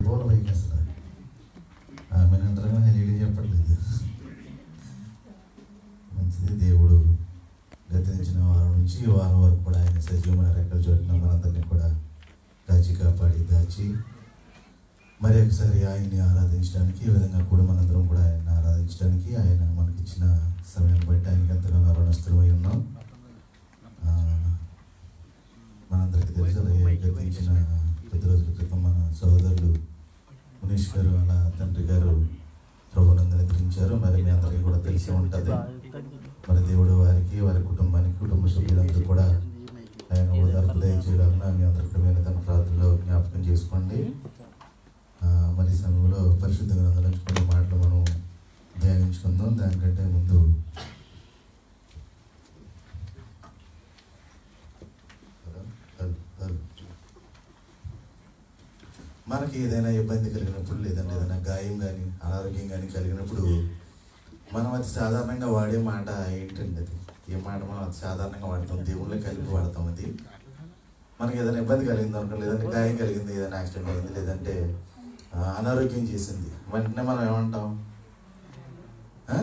లోన పైకి అసలు ఆమె అంటారా హెలీగా చెప్పట్లేదు మంచిది దేవుడు గతించిన వారం నుంచి ఈ వారం వరకు కూడా ఆయన సజీవమైన రెక్కల చోటున మనందరినీ కూడా దాచి కాపాడి దాచి మరి ఒకసారి ఆయన్ని ఆరాధించడానికి ఈ విధంగా కూడా మనందరం కూడా ఆయన్ని ఆరాధించడానికి ఆయన మనకిచ్చిన సమయం బట్టి ఆయనకి ఎంతగానో రుణస్థులమై ఉన్నాం ఆ, మనందరికీ తెలుసు అలాగే గతించిన కొద్ది రోజుల క్రితం మన సోదరులు మునీష్ గారు వాళ్ళ తండ్రి గారు ప్రభునందు నిద్రించారు మరి మీ అందరికీ కూడా తెలిసి ఉంటుంది మరి దేవుడు వారికి వారి కుటుంబానికి కుటుంబ సభ్యులందరూ కూడా ఆయన ఓదార్పు దయచేయాలన్నా మీ అందరి కూడా మీరు తన ప్రార్థనలో జ్ఞాపకం చేసుకోండి ఆ, మరి ఈ సమయంలో పరిశుద్ధ గ్రంథాల నుంచి కొన్ని మాటలు మనం ధ్యానించుకుందాం దానికంటే ముందు హలో, హలో, హలో. మనకి ఏదైనా ఇబ్బంది కలిగినప్పుడు లేదంటే ఏదైనా గాయం కానీ అనారోగ్యం కానీ కలిగినప్పుడు మనం అతి సాధారణంగా వాడే మాట ఏంటండి అది ఏ మాట మనం అతి సాధారణంగా వాడతాం దేవుళ్ళకి కలిపి వాడతాం అది మనకి ఏదైనా ఇబ్బంది కలిగింది అనుకో లేదంటే గాయం కలిగింది ఏదైనా యాక్సిడెంట్ అయింది లేదంటే ఆ, అనారోగ్యం చేసింది వెంటనే మనం ఏమంటాం ఆ?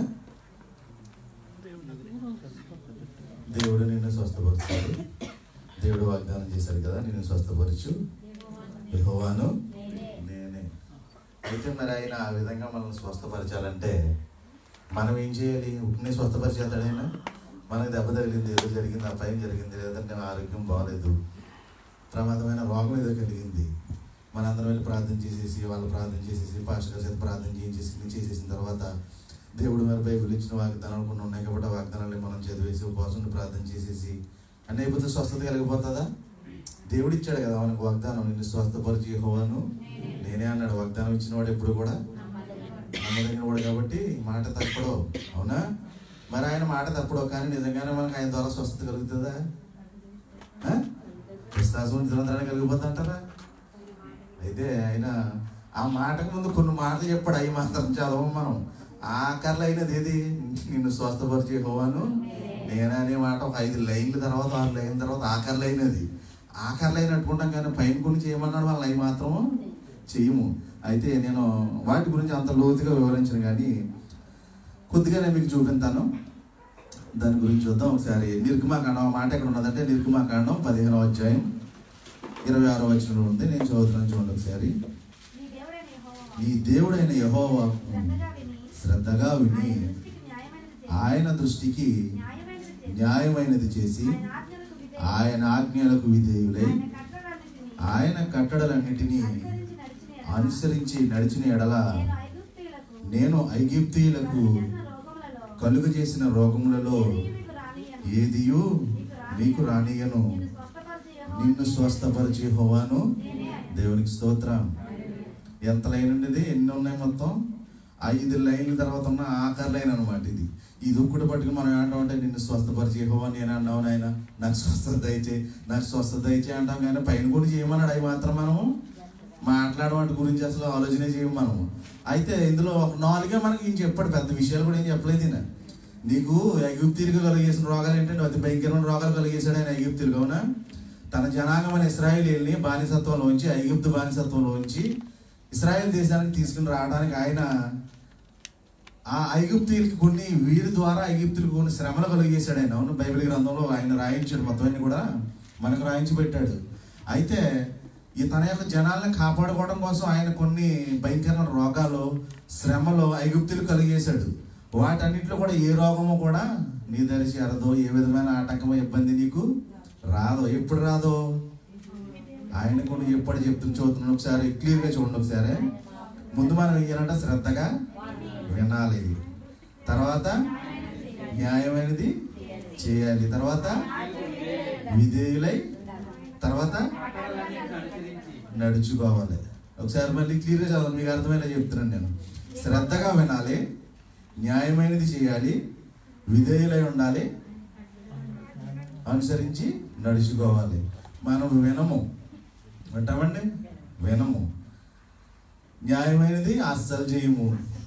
దేవుడు నిన్ను స్వస్థపరుస్తాడు దేవుడు వాగ్దానం చేశాడు కదా నిన్ను స్వస్థపరచు యెహోవాను నేనే అయితే మరి ఆయన ఆ విధంగా మనల్ని స్వస్థపరచాలంటే మనం ఏం చేయాలి ఉప్పుని స్వస్థపరిచేస్తాడు ఆయన మనకి దెబ్బ తగిలింది ఏదో జరిగింది ఆ పైన జరిగింది లేదంటే ఆరోగ్యం బాగలేదు ప్రమాదమైన రోగం ఏదో కలిగింది మనందరం వెళ్ళి ప్రార్థన చేసేసి వాళ్ళు ప్రార్థన చేసేసి పాస్టర్ గారి చేత ప్రార్థన చేయించేసి ఇన్ని చేసేసిన తర్వాత దేవుడు మరి బైబిల్ ఇచ్చిన వాగ్దానాలు కొన్ని ఉన్నాయి కాబట్టి ఆ వాగ్దానాలు మనం చదివేసి ఉపవాసం ప్రార్థన చేసేసి అన్నీ అయిపోతే స్వస్థత కలిగిపోతుందా దేవుడు ఇచ్చాడు కదా మనకు వాగ్దానం నిన్ను స్వస్థపరిచి యెహోవాను నేనే అన్నాడు వాగ్దానం ఇచ్చిన వాడు ఎప్పుడు కూడా నమ్మదగిన వాడు కాబట్టి మాట తప్పడో అవునా మరి ఆయన మాట తప్పడో కానీ నిజంగానే మనకు ఆయన ద్వారా స్వస్థత కలుగుతుందా ఆ? విశ్వాసం నిరంతరాన్ని కలిగిపోద్ది అంటారా అయితే ఆయన ఆ మాటకు ముందు కొన్ని మాటలు చెప్పాడు అవి మాత్రం చదవం మనం ఆఖర్లు అయినది ఏది నిన్ను స్వస్థపరిచే హోవాను నేననే మాట ఒక ఐదు లైన్ల తర్వాత ఆరు లైన్ల తర్వాత ఆఖర్లు అయినది ఆఖర్లు అయినట్టుకుంటాం కానీ పైన కొన్ని చేయమన్నాడు వాళ్ళని అవి మాత్రం చెయ్యము అయితే నేను వాటి గురించి అంత లోతుగా వివరించను కానీ కొద్దిగా నేను మీకు చూపిస్తాను దాని గురించి చూద్దాం ఒకసారి నిర్గమాకాండం ఆ మాట ఎక్కడ ఉన్నదంటే నిర్గమాకాండం పదిహేనవ అధ్యాయం ఇరవై ఆరో వచనంలో ఉంది నేను చదువుతున్నాను చూడండి ఒకసారి నీ దేవుడైన యెహోవా నీ దేవుడైన యహోవా శ్రద్ధగా విని శ్రద్ధగా విని ఆయన దృష్టికి న్యాయమైనది చేసి ఆయన దృష్టికి న్యాయమైనది చేసి ఆయన ఆజ్ఞలకు విధేయులై ఆయన ఆజ్ఞలకు విధేయులై ఆయన కట్టడలన్నిటినీ ఆయన కట్టడలన్నిటినీ అనుసరించి నడిచిన అనుసరించి ఎడల నడిచిన ఎడల నేను ఐగుప్తీయులకు నేను ఐగిప్తీయులకు కలుగ చేసిన రోగములలో కలుగు చేసిన రోగములలో ఏదియు మీకు ఏదియు రానియ్యను. నీకు రానియను నిన్ను స్వస్థపరిచే నిన్ను స్వస్థపరిచి యెహోవా హోవాను నేనే ఆయన. దేవునికి స్తోత్రం ఎంత లైన్ ఉండేది ఎన్ని ఉన్నాయి మొత్తం ఐదు లైన్ల తర్వాత ఉన్న ఆఖరి లైన్ అనమాట ఇది ఇది ఒక్కటి పట్టుకుని మనం ఏమంటామంటే నిన్ను స్వస్థపరిచే హోవా నేను అన్నావు నాయన నాకు స్వస్థత దయచే నాకు స్వస్థత దయచే అంటాం కానీ పైన కూడా చేయమన్నాడు అవి మాత్రం మనము మాట్లాడడం వాటి గురించి అసలు ఆలోచన చేయము మనము అయితే ఇందులో ఒక నాలుగే మనకి ఈయన చెప్పాడు పెద్ద విషయాలు కూడా ఏం చెప్పలేదు ఈయన నీకు ఐగుప్తీలకు కలిగేసిన రోగాలు ఏంటంటే అతి భయంకరమైన రోగాలు కలిగేశాడు ఆయన ఐగుప్తీలకు అవునా తన జనాంగమైన ఇస్రాయేలీల్ని బానిసత్వంలోంచి ఐగుప్తు బానిసత్వంలోంచి ఇస్రాయేల్ దేశానికి తీసుకుని రావడానికి ఆయన ఆ ఐగుప్తీయులకి కొన్ని వీరి ద్వారా ఐగుప్తులకు కొన్ని శ్రమలు కలిగేశాడు ఆయన అవును బైబిల్ గ్రంథంలో ఆయన రాయించాడు మొత్తం అన్ని కూడా మనకు రాయించి పెట్టాడు అయితే ఈ తన యొక్క జనాల్ని కాపాడుకోవడం కోసం ఆయన కొన్ని భయంకరమైన రోగాలు శ్రమలు ఐగుప్తులు కలిగేశాడు వాటన్నిటిలో కూడా ఏ రోగము కూడా నీ దరిచి అరదో ఏ విధమైన ఆటంకమో ఇబ్బంది నీకు రాదో ఎప్పుడు రాదో ఆయన కొన్ని ఎప్పుడు చెప్తున్న చూస్తున్నాను ఒకసారి క్లియర్గా చూడండి ఒకసారి ముందు మనం ఏం చేయాలంటే శ్రద్ధగా వినాలి తర్వాత న్యాయమైనది చేయాలి తర్వాత విధేయులై తర్వాత నడుచుకోవాలి ఒకసారి మళ్ళీ క్లియర్గా చదవాలి మీకు అర్థమయ్యేలా చెప్తున్నాను నేను శ్రద్ధగా వినాలి న్యాయమైనది చేయాలి విధేయులై ఉండాలి అనుసరించి నడుచుకోవాలి మనం వినము వింటామండి వినము న్యాయమైనది అస్సలు చేయము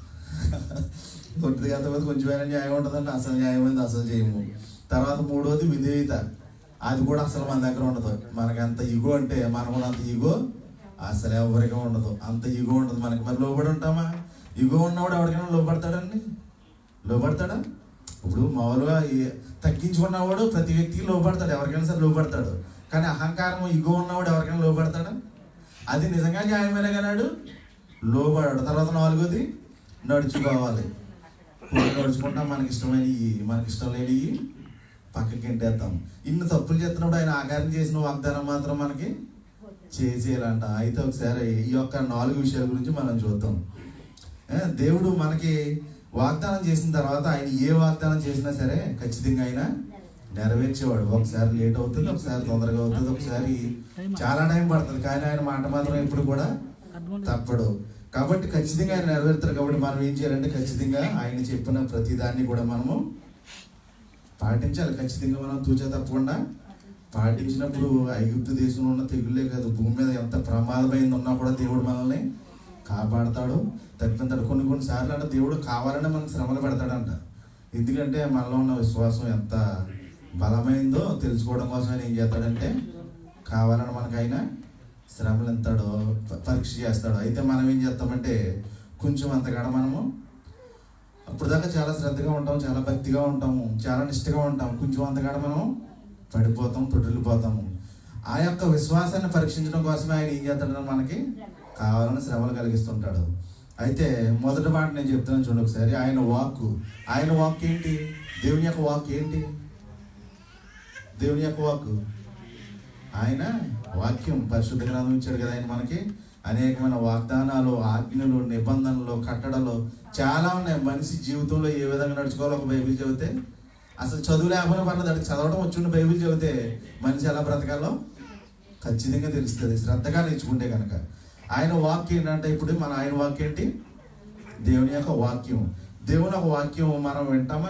కొద్దిగా తర్వాత కొంచెం న్యాయం ఉంటుందంటే అసలు న్యాయమైనది అసలు చేయము తర్వాత మూడోది విధేయత అది కూడా అసలు మన దగ్గర ఉండదు మనకి అంత ఈగో అంటే మన కూడా అంత ఈగో అసలు ఎవరికి ఉండదు అంత ఇగో ఉండదు మనకి మరి లోబడి ఉంటామా ఇగో ఉన్నవాడు ఎవరికైనా లోపడతాడండి లోపడతాడా ఇప్పుడు మామూలుగా ఈ- తగ్గించుకున్నవాడు ప్రతి వ్యక్తికి లోపడతాడు ఎవరికైనా సరే లోపడతాడు కానీ అహంకారం ఇగో ఉన్నవాడు ఎవరికైనా లోపడతాడా అది నిజంగా న్యాయమైన కనాడు లోబడాడు తర్వాత నాలుగోది నడుచుకోవాలి కొన్ని నడుచుకుంటా మనకి ఇష్టమైనవి మనకి ఇష్టం లేనివి పక్కకి గెంటేస్తాం ఇన్ని తప్పులు చేస్తున్నప్పుడు ఆయన ఆకారం చేసిన వాగ్దానం మాత్రం మనకి చేసేయాలంట అయితే ఒకసారి ఈ యొక్క నాలుగు విషయాల గురించి మనం చూద్దాం ఏ, దేవుడు మనకి వాగ్దానం చేసిన తర్వాత ఆయన ఏ వాగ్దానం చేసినా సరే ఖచ్చితంగా ఆయన నెరవేర్చేవాడు ఒకసారి లేట్ అవుతుంది ఒకసారి తొందరగా అవుతుంది ఒకసారి చాలా టైం పడుతుంది కానీ ఆయన మాట మాత్రం ఎప్పుడు కూడా తప్పడు కాబట్టి ఖచ్చితంగా ఆయన నెరవేరుతారు కాబట్టి మనం ఏం చేయాలంటే ఖచ్చితంగా ఆయన చెప్పిన ప్రతి దాన్ని కూడా మనము పాటించాలి ఖచ్చితంగా మనం తూచా తప్పకుండా పాటించినప్పుడు ఐగుప్తు దేశంలో ఉన్న తెగులే కాదు భూమి మీద ఎంత ప్రమాదమైంది ఉన్నా కూడా దేవుడు మనల్ని కాపాడతాడు తగ్గుతాడు కొన్ని కొన్ని సార్లు అంటే దేవుడు కావాలనే మనకు శ్రమలు పెడతాడంట ఎందుకంటే మనలో ఉన్న విశ్వాసం ఎంత బలమైందో తెలుసుకోవడం కోసం ఆయన ఏం చేస్తాడంటే కావాలని మనకైనా శ్రమలు ఎంతాడో ప- పరీక్ష చేస్తాడు అయితే మనం ఏం చేస్తామంటే కొంచెం అంతకాడ మనము అప్పుడు దాకా చాలా శ్రద్ధగా ఉంటాం చాలా భక్తిగా ఉంటాము చాలా నిష్ఠగా ఉంటాం కొంచెం అంతకాడ మనం పడిపోతాం తొట్టిల్లిపోతాము ఆ యొక్క విశ్వాసాన్ని పరీక్షించడం కోసమే ఆయన ఏం చేస్తాడని మనకి కావాలని శ్రమలు కలిగిస్తుంటాడు అయితే మొదటి మాట నేను చెప్తున్నాను చూడండి ఒకసారి ఆయన వాక్కు ఆయన వాక్ ఏంటి దేవుని యొక్క వాక్ ఏంటి దేవుని యొక్క వాక్కు ఆయన వాక్యం పరిశుద్ధ గ్రంథం ఇచ్చాడు కదా ఆయన మనకి అనేకమైన వాగ్దానాలు ఆజ్ఞలు నిబంధనలు కట్టడలు చాలా ఉన్నాయి మనిషి జీవితంలో ఏ విధంగా నడుచుకోవాలో ఒక బైబిల్ చదివితే అసలు చదువు లేకపోయినా పర్లేదు అడిగి చదవడం వచ్చి బైబిల్ చదివితే మనిషి ఎలా బ్రతకాలో ఖచ్చితంగా తెలుస్తుంది శ్రద్ధగా నేర్చుకుంటే కనుక ఆయన వాక్యం ఏంటంటే ఇప్పుడు మన ఆయన వాక్యం ఏంటి దేవుని యొక్క వాక్యం దేవుని యొక్క వాక్యం మనం వింటామా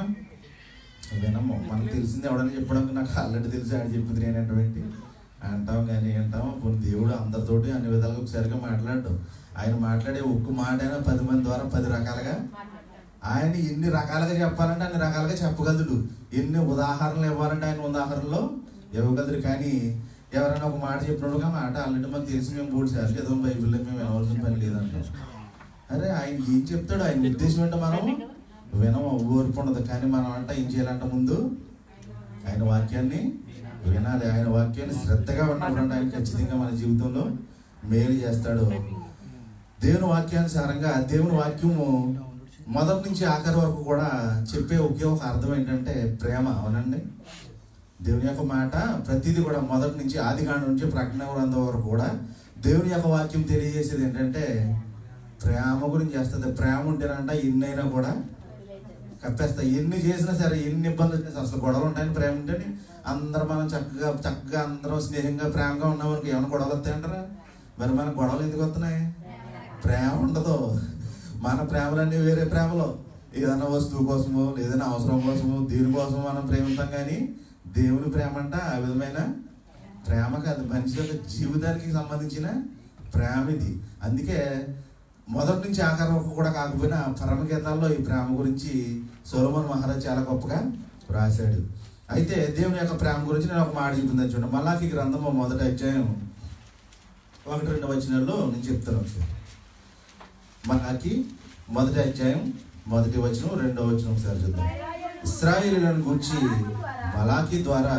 వినము మనకు తెలిసింది ఎవడని చెప్పడానికి నాకు ఆల్రెడీ తెలిసి ఆయన చెప్పింది నేనంటే అంటాం కానీ అంటాం పోనీ దేవుడు అందరితోటి అన్ని విధాలుగా ఒకసారిగా మాట్లాడు ఆయన మాట్లాడే ఒక్క మాట అయినా పది మంది ద్వారా పది రకాలుగా ఆయన ఎన్ని రకాలుగా చెప్పాలంటే అన్ని రకాలుగా చెప్పగలడు ఎన్ని ఉదాహరణలు ఇవ్వాలంటే ఆయన ఉదాహరణలో ఇవ్వగలరు కానీ ఎవరైనా ఒక మాట చెప్పినప్పుడు ఆ మాట ఆల్రెడీ మనకు తెలిసి మేము మూడు సార్లు ఏదో బైబిల్లో మేము వినవలసిన పని లేదంటాం అరే ఆయన ఏం చెప్తాడు ఆయన ఉద్దేశం ఏంటో మనం వినము ఓర్పు ఉండదు కానీ మనం అంట ఏం చేయాలంట ముందు ఆయన వాక్యాన్ని వినాలి ఆయన వాక్యాన్ని శ్రద్ధగా ఉన్నప్పుడు ఆయన ఖచ్చితంగా మన జీవితంలో మేలు చేస్తాడు దేవుని వాక్యానుసారంగా దేవుని వాక్యము మొదటి నుంచి ఆఖరి వరకు కూడా చెప్పే ఒకే ఒక అర్థం ఏంటంటే ప్రేమ అవునండి దేవుని యొక్క మాట ప్రతిదీ కూడా మొదటి నుంచి ఆది కాండం నుంచి ప్రకటన గ్రంథం వరకు కూడా దేవుని యొక్క వాక్యం తెలియజేసేది ఏంటంటే ప్రేమ గురించి చేస్తుంది ప్రేమ ఉంటేనంట ఎన్నైనా కూడా కప్పేస్తాయి ఎన్ని చేసినా సరే ఎన్ని ఇబ్బందులు వచ్చినా అసలు గొడవలు ఉంటాయని ప్రేమ ఉంటేని అందరూ మనం చక్కగా చక్కగా అందరం స్నేహంగా ప్రేమగా ఉన్నామనుకో ఏమైనా గొడవలు వస్తాయంటారా మరి మన గొడవలు ఎందుకు వస్తున్నాయి ప్రేమ ఉండదు మన ప్రేమలన్నీ వేరే ప్రేమలో ఏదైనా వస్తువు కోసమో ఏదైనా అవసరం కోసమో దీనికోసమో మనం ప్రేమిస్తాం కానీ దేవుని ప్రేమ అంట ఆ విధమైన ప్రేమ కాదు మనిషి యొక్క జీవితానికి సంబంధించిన ప్రేమ ఇది అందుకే మొదటి నుంచి ఆఖరి వరకు కూడా కాకపోయినా పరమ గీతాల్లో ఈ ప్రేమ గురించి సోలమన్ మహారాజ్ చాలా గొప్పగా రాశాడు అయితే దేవుని యొక్క ప్రేమ గురించి నేను ఒక మాట చెప్పిందని చూడండి మళ్ళాకి గ్రంథము మొదటి అధ్యాయం ఒకటి రెండు వచనాల్లో నేను చెప్తాను ఒకసారి మళ్ళాకి మొదటి అధ్యాయం మొదటి వచనం రెండో వచనం ఒకసారి చూద్దాం ఇస్రాయేలులను గురించి మలాకి ద్వారా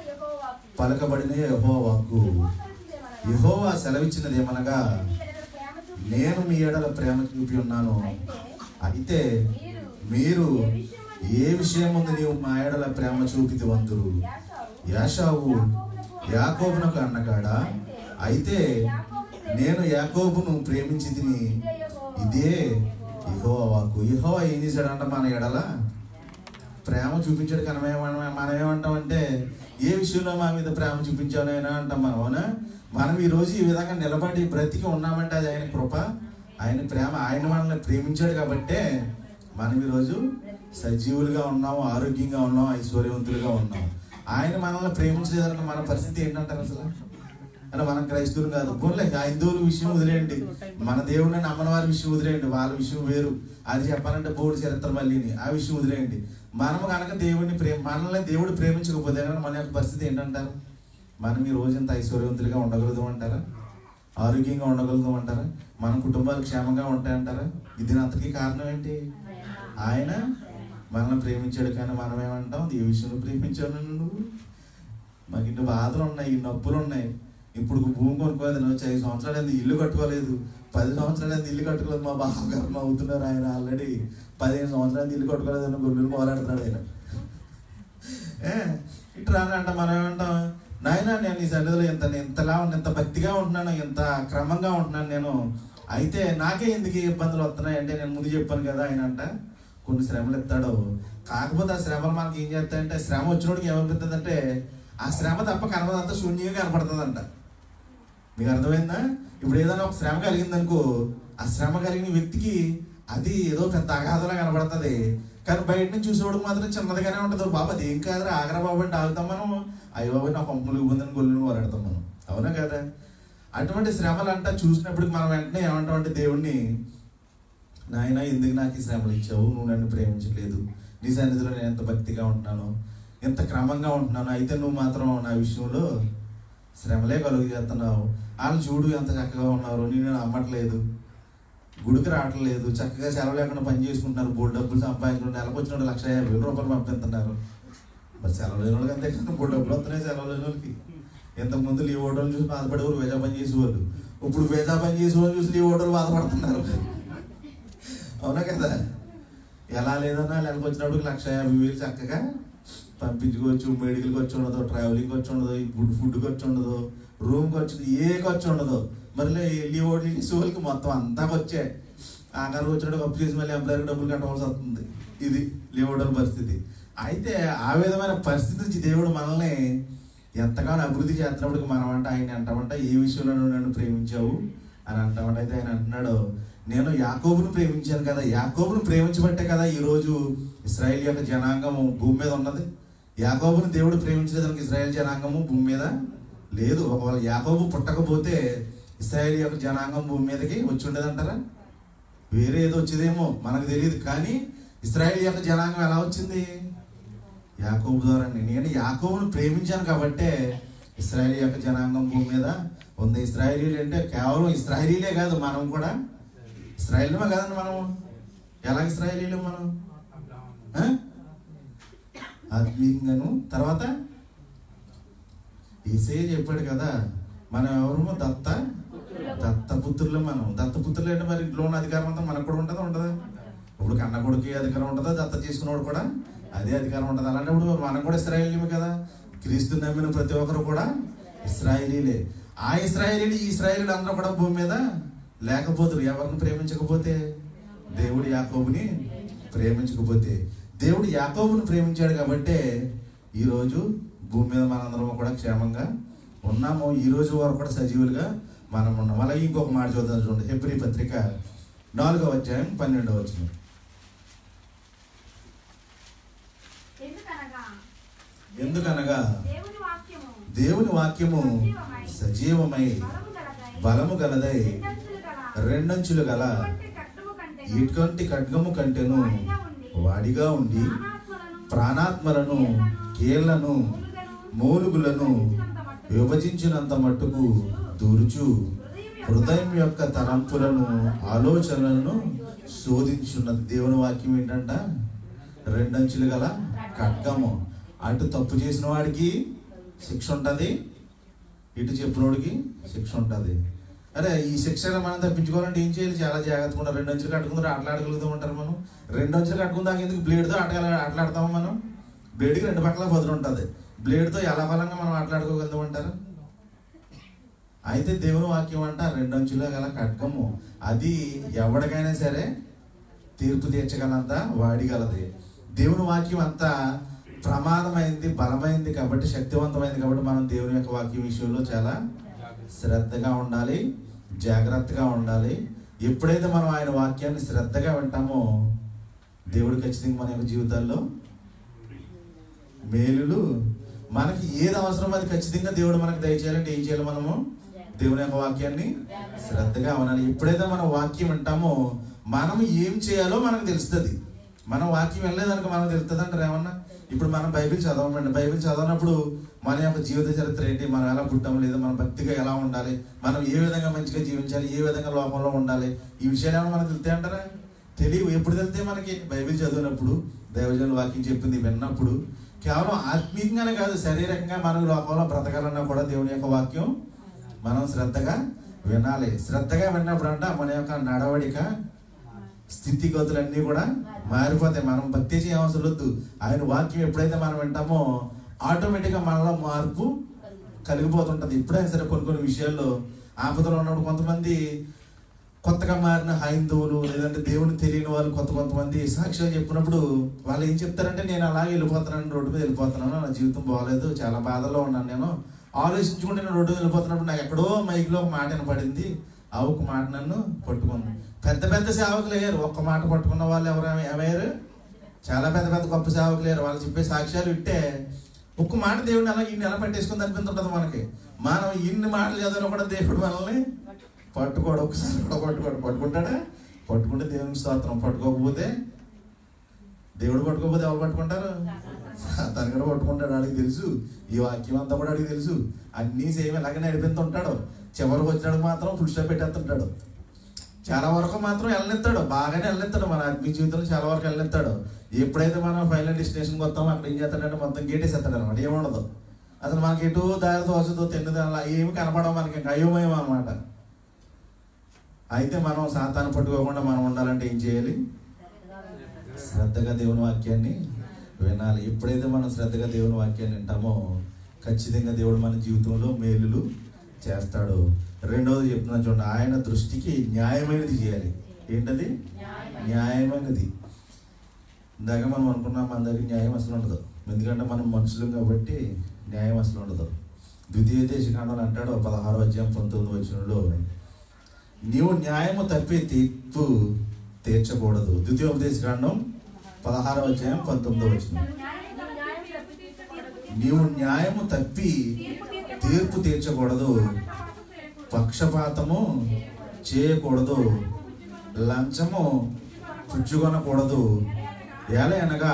పలకబడిన యెహోవా వాక్కు యెహోవా సెలవిచ్చినది ఏమనగా నేను మీ ఎడల ప్రేమ చూపి ఉన్నాను అయితే మీరు ఏ విషయం ముందు నీవు మా ఎడల ప్రేమ చూపితి వంతురు యాషావు యాకోబునకు అన్నగాడా అయితే నేను యాకోబును ప్రేమించి తిని ఇదే ఇహోవా వాక్కు ఇహోవా ఏం చేశాడంట మన ఎడల ప్రేమ చూపించాడు కానీ మనం ఏమ- మనం ఏమంటామంటే ఏ విషయంలో మా మీద ప్రేమ చూపించాలైనా అంటాం మనం అవునా మనం ఈ రోజు ఈ విధంగా నిలబడి బ్రతికి ఉన్నామంటే అది ఆయన కృప ఆయన ప్రేమ ఆయన మనల్ని ప్రేమించాడు కాబట్టే మనం ఈరోజు సజీవులుగా ఉన్నాం ఆరోగ్యంగా ఉన్నాం ఐశ్వర్యవంతులుగా ఉన్నాం ఆయన మనల్ని ప్రేమించలేదన్న మన పరిస్థితి ఏంటంటారు అసలు అంటే మనం క్రైస్తవులు కాదు పోన్లే ఆ హిందువుల విషయం వదిలేయండి మన దేవుడిని నమ్మని వారి విషయం వదిలేయండి వాళ్ళ విషయం వేరు అది చెప్పాలంటే బోర్డు చరిత్ర మళ్ళీని ఆ విషయం వదిలేయండి మనం కనుక దేవుడిని ప్రేమ మనల్ని దేవుడు ప్రేమించకపోతే కనుక మన యొక్క పరిస్థితి ఏంటంటారు మనం ఈ రోజంతా ఐశ్వర్యవంతులుగా ఉండగలుగుతాం అంటారా ఆరోగ్యంగా ఉండగలుగుతాం అంటారా మన కుటుంబాలు క్షేమంగా ఉంటాయంటారా ఇది అంతకీ కారణం ఏంటి ఆయన మనల్ని ప్రేమించాడు కానీ మనం ఏమంటాం ఏ విషయంలో ప్రేమించాను నువ్వు మాకు ఇన్ని బాధలు ఉన్నాయి ఈ నొప్పులు ఉన్నాయి ఇప్పుడు భూమి కొనుక్కోలేదు నువ్వు వచ్చి ఐదు సంవత్సరాలు అయింది ఇల్లు కట్టుకోలేదు పది సంవత్సరాలు అయింది ఇల్లు కట్టుకోలేదు మా బావగారు నవ్వుతున్నారు ఆయన ఆల్రెడీ పదిహేను సంవత్సరాలు అయింది ఇల్లు కట్టుకోలేదు అని గొల్లులు పోరాడుతున్నాడు ఆయన ఏ ఇట్లా అని అంట మనం ఏమంటాం నాయన నేను ఈ సన్నిధిలో ఇంత ఇంతలా ఉన్న ఇంత భక్తిగా ఉంటున్నాను ఇంత క్రమంగా ఉంటున్నాను నేను అయితే నాకే ఎందుకు ఈ ఇబ్బందులు వస్తున్నాయి అంటే నేను ముందు చెప్పాను కదా ఆయన అంట కొన్ని శ్రమలు ఎత్తాడు కాకపోతే ఆ శ్రమలు మనకి ఏం చేస్తాయంటే శ్రమ వచ్చినోడికి ఏమనిపిస్తుంది అంటే ఆ శ్రమ తప్ప కనబడంతా శూన్యంగా కనపడుతుందంట మీకు అర్థమైందా ఇప్పుడు ఏదైనా ఒక శ్రమ కలిగింది అనుకో ఆ శ్రమ కలిగిన వ్యక్తికి అది ఏదో పెద్ద అగాధంలా కనబడుతుంది కానీ బయట నుంచి చూసేవాడు మాత్రం చిన్నదిగానే ఉంటుంది బాబా అది ఏం కాదురా ఆగరా బాబు అంటే ఆగుతాం మనం అయ్యో బాబు నా పంపులు ఇవ్వదని గొల్లుని పోరాడతాం మనం అవునా కదా అటువంటి శ్రమలు అంట చూసినప్పుడు మనం వెంటనే ఏమంటామంటే దేవుణ్ణి నాయన ఎందుకు నాకు ఈ శ్రమలు ఇచ్చావు నువ్వు నన్ను ప్రేమించలేదు నీ సన్నిధిలో నేను ఎంత భక్తిగా ఉంటున్నాను ఎంత క్రమంగా ఉంటున్నాను అయితే నువ్వు మాత్రం నా విషయంలో శ్రమలే కలుగు చేస్తున్నావు వాళ్ళు చూడు ఎంత చక్కగా ఉన్నారు నేను నమ్మట్లేదు గుడికి రావట్లేదు చక్కగా సెలవు లేకుండా పని చేసుకుంటున్నారు బోర్డు డబ్బులు సంపాదించుకుని నెలకు వచ్చిన లక్ష యాభై వేల రూపాయలు పంపిస్తున్నారు మరి సెలవు లేని వాళ్ళకి అంతే కదా బోర్డు డబ్బులు వస్తున్నాయి సెలవు లేని వాళ్ళకి ఇంతకుముందు లీవ్ ఓటర్లు చూసి బాధపడేవారు వేజా పని చేసేవాళ్ళు ఇప్పుడు వేజా పని చేసేవాళ్ళు చూసి లీవ్ ఓటర్లు బాధపడుతున్నారు అవునా కదా ఎలా లేదన్నా నెలకు వచ్చినప్పుడు లక్ష యాభై వేలు చక్కగా పంపించుకోవచ్చు మెడికల్ ఖర్చు ఉండదు ట్రావెలింగ్ ఖర్చు ఉండదు ఈ ఫుడ్ ఫుడ్ ఖర్చు ఉండదు రూమ్ ఖర్చు ఏ ఖర్చు ఉండదు మరి లీవ్ ఓట్లు సోల్కి మొత్తం అంతా వచ్చే ఆఖరికి వచ్చినట్టు అప్పు చేసి మళ్ళీ ఎంప్లాయర్కి డబ్బులు కట్టవలసి వస్తుంది ఇది లీవ్ ఓటర్ల పరిస్థితి అయితే ఆ విధమైన పరిస్థితి నుంచి దేవుడు మనల్ని ఎంతగానో అభివృద్ధి చేస్తున్నప్పుడు మనం అంటే ఆయన అంటామంట ఏ విషయంలో నువ్వు నన్ను ప్రేమించావు అని అంటామంట అయితే ఆయన అంటున్నాడు నేను యాకోబును ప్రేమించాను కదా యాకోబును ప్రేమించబట్టే కదా ఈరోజు ఇస్రాయేల్ యొక్క జనాంగము భూమి మీద ఉన్నది యాకోబును దేవుడు ప్రేమించడానికి ఇస్రాయేల్ జనాంగము భూమి మీద లేదు ఒకవేళ యాకోబు పుట్టకపోతే ఇస్రాయేల్ యొక్క జనాంగం భూమి మీదకి వచ్చి ఉండేదంటారా వేరే ఏదో వచ్చేదేమో మనకు తెలియదు కానీ ఇస్రాయేల్ యొక్క జనాంగం ఎలా వచ్చింది యాకోబు ద్వారా నేను యాకోబును ప్రేమించాను కాబట్టే ఇస్రాయేల్ యొక్క జనాంగం భూమి మీద ఉంది ఇస్రాయేలీలు అంటే కేవలం ఇస్రాయేలీలే కాదు మనం కూడా ఇస్రాయేల్మే కదండి మనం ఎలా ఇస్రాయేలీలు మనం ఆ? ఆత్మీయంగాను తర్వాత ఏసే చెప్పాడు కదా మనం ఎవరు దత్త దత్తపుత్రులు మనం దత్తపుత్రులు అంటే మరి ఇంట్లో ఉన్న అధికారం అంతా మనకు కూడా ఉంటుందా ఉంటుందా ఇప్పుడు కన్న కొడుకు అధికారం ఉంటుందా దత్త చేసుకున్నవాడు కూడా అదే అధికారం ఉంటుంది అలాంటప్పుడు మనం కూడా ఇస్రాయేలీమే కదా క్రీస్తు నమ్మిన ప్రతి ఒక్కరు కూడా ఇస్రాయేలీలే ఆ ఇస్రాయేలీలు ఈ ఇస్రాయేలీలు అందరూ కూడా భూమి మీద లేకపోతారు ఎవరిని ప్రేమించకపోతే దేవుడు యాకోబుని ప్రేమించకపోతే దేవుడు యాకోబుని ప్రేమించాడు కాబట్టే ఈరోజు భూమి మీద మనందరం కూడా క్షేమంగా ఉన్నాము ఈ రోజు వరకు కూడా సజీవులుగా మనం ఉన్నాం అలాగే ఇంకొక మాట చూద్దాం చూడండి హెబ్రి పత్రిక నాలుగవ అధ్యాయం పన్నెండవ వచ్చిన ఎందుకనగా ఎందుకనగా దేవుని వాక్యము దేవుని వాక్యము సజీవమై బలము గలదై బలము గలదై రెండంచులు గల రెండంచులు గల ఎటువంటి ఖడ్గము కంటెను ఇటువంటి ఖడ్గము కంటెను వాడిగా ఉండి ప్రాణాత్మలను, ప్రాణాత్మలను కీళ్లను మూలుగులను విభజించినంత మట్టుకు దూరుచు హృదయం యొక్క తలంపులను ఆలోచనలను శోధించున్నది దేవుని వాక్యం ఏంటంట రెండంచులు గల ఖడ్గము అటు తప్పు చేసిన వాడికి శిక్ష ఉంటుంది ఇటు చెప్పినోడికి శిక్ష ఉంటుంది అరే ఈ శిక్షను మనం తప్పించుకోవాలంటే ఏం చేయాలి చాలా జాగ్రత్తగా ఉండాలి రెండు అంచులు కట్టుకుందరు ఆటలాడగలుగుతూ ఉంటారు మనం రెండు అంచులు కట్టుకుందాక ఎందుకు బ్లేడ్తో ఆట ఆటలాడతాము మనం బ్లేడ్కి రెండు పక్కల బదులు ఉంటుంది బ్లేడ్తో ఎలా బలంగా మనం ఆటలాడుకోగలుగుతాం అంటారు అయితే దేవుని వాక్యం అంట రెండు అంచులో గల ఖడ్గము అది ఎవరికైనా సరే తీర్పు తీర్చగలంత వాడిగలది దేవుని వాక్యం అంతా ప్రమాదమైంది బలమైంది కాబట్టి శక్తివంతమైంది కాబట్టి మనం దేవుని యొక్క వాక్యం విషయంలో చాలా శ్రద్ధగా ఉండాలి జాగ్రత్తగా ఉండాలి ఎప్పుడైతే మనం ఆయన వాక్యాన్ని శ్రద్ధగా వింటామో దేవుడు ఖచ్చితంగా మన యొక్క జీవితాల్లో మేలులు మనకి ఏది అవసరం అది ఖచ్చితంగా దేవుడు మనకు దయచేయాలంటే ఏం చేయాలి మనము దేవుని యొక్క వాక్యాన్ని శ్రద్ధగా వినాలి ఎప్పుడైతే మనం వాక్యం వింటామో మనం ఏం చేయాలో మనకు తెలుస్తుంది మనం వాక్యం వెళ్ళలేదనుకో మనకు తెలుస్తుంది అంటారు ఏమన్నా ఇప్పుడు మనం బైబిల్ చదవమండి బైబిల్ చదవనప్పుడు మన యొక్క జీవిత చరిత్ర ఏంటి మనం ఎలా పుట్టాం లేదా మనం భక్తిగా ఎలా ఉండాలి మనం ఏ విధంగా మంచిగా జీవించాలి ఏ విధంగా లోకంలో ఉండాలి ఈ విషయాలు ఏమైనా మనకు తెలితే అంటారా తెలియవు ఎప్పుడు తెలితే మనకి బైబిల్ చదివినప్పుడు దైవజనుల వాక్యం చెప్పింది విన్నప్పుడు కేవలం ఆత్మీయంగానే కాదు శారీరకంగా మనం లోకంలో బ్రతకాలన్నా కూడా దేవుని యొక్క వాక్యం మనం శ్రద్ధగా వినాలి శ్రద్ధగా విన్నప్పుడు అంట మన యొక్క నడవడిక స్థితిగతులన్నీ కూడా మారిపోతాయి మనం భక్తి చేయ అవసరం వద్దు ఆయన వాక్యం ఎప్పుడైతే మనం వింటామో ఆటోమేటిక్గా మనలో మార్పు కలిగిపోతుంటది ఎప్పుడైనా సరే కొన్ని కొన్ని విషయాల్లో ఆపదలో ఉన్నప్పుడు కొంతమంది కొత్తగా మారిన హైందవులు లేదంటే దేవుని తెలియని వాళ్ళు కొత్త కొంతమంది సాక్ష్యాలు చెప్పినప్పుడు వాళ్ళు ఏం చెప్తారంటే నేను అలాగే వెళ్ళిపోతున్నాను రోడ్డు మీద వెళ్ళిపోతున్నాను నా జీవితం బాగలేదు చాలా బాధలో ఉన్నాను నేను ఆలోచించుకుంటే నేను రోడ్డు మీద వెళ్ళిపోతున్నప్పుడు నాకు ఎక్కడో మైక్లో ఒక మాట వినపడింది ఆ ఒక్క మాట నన్ను పట్టుకుంది పెద్ద పెద్ద సేవకులు అయ్యారు ఒక్క మాట పట్టుకున్న వాళ్ళు ఎవరు ఏమ- ఏమయ్యారు చాలా పెద్ద పెద్ద గొప్ప సేవకులు అయ్యారు వాళ్ళు చెప్పే సాక్ష్యాలు వింటే ఒక్క మాట దేవుడిని అలా ఇన్ని ఎలా పట్టేసుకుంది అనిపిస్తుంటది మనకి మనం ఇన్ని మాటలు చదివినా కూడా దేవుడు మనల్ని పట్టుకోడు ఒకసారి కూడా పట్టుకోడు పట్టుకుంటాడా పట్టుకుంటే దేవునికి స్తోత్రం పట్టుకోకపోతే దేవుడు పట్టుకోకపోతే ఎవరు పట్టుకుంటారు తను కూడా పట్టుకుంటాడు అడిగి తెలుసు ఈ వాక్యం అంతా కూడా అడిగి తెలుసు అన్నీ సేమ్ ఇలాగే నడిపిస్తుంటాడు చివరికి వచ్చినాడు మాత్రం ఫుల్ స్టాప్ పెట్టేస్తుంటాడు చాలా వరకు మాత్రం వెళ్ళనిస్తాడు బాగానే వెళ్ళనిస్తాడు మన ఆత్మీయ జీవితంలో చాలా వరకు వెళ్ళనిస్తాడు ఎప్పుడైతే మనం ఫైనల్ డెస్టినేషన్కి వస్తామో అక్కడ ఏం చేస్తాడంటే మొత్తం గేటేసేస్తాడు అనమాట ఏముండదు అసలు మనకి ఎటు దారి దోచదో తిన్నది అలా ఏమి కనపడవు మనకి ఇంకా అయోమయం అనమాట అయితే మనం సాతాను పట్టుకోకుండా మనం ఉండాలంటే ఏం చేయాలి శ్రద్ధగా దేవుని వాక్యాన్ని వినాలి ఎప్పుడైతే మనం శ్రద్ధగా దేవుని వాక్యాన్ని వింటామో ఖచ్చితంగా దేవుడు మన జీవితంలో మేలులు చేస్తాడు రెండవది చెప్తున్నాను చూడండి ఆయన దృష్టికి న్యాయమైనది చేయాలి ఏంటది న్యాయమైనది ఇందాక మనం అనుకున్నాం మన దగ్గర న్యాయం అసలు ఉండదు ఎందుకంటే మనం మనుషులం కాబట్టి న్యాయం అసలు ఉండదు ద్వితీయ దేశకాండం అంటాడు పదహారు అధ్యాయం పంతొమ్మిది వచనంలో నీవు న్యాయము తప్పి తీర్పు తీర్చకూడదు ద్వితీయోపదేశకాండం పదహారవ అధ్యాయం పంతొమ్మిదో వచ్చిన నీవు న్యాయము తప్పి తీర్పు తీర్చకూడదు పక్షపాతము చేయకూడదు లంచము పుచ్చుకొనకూడదు ఎలా అనగా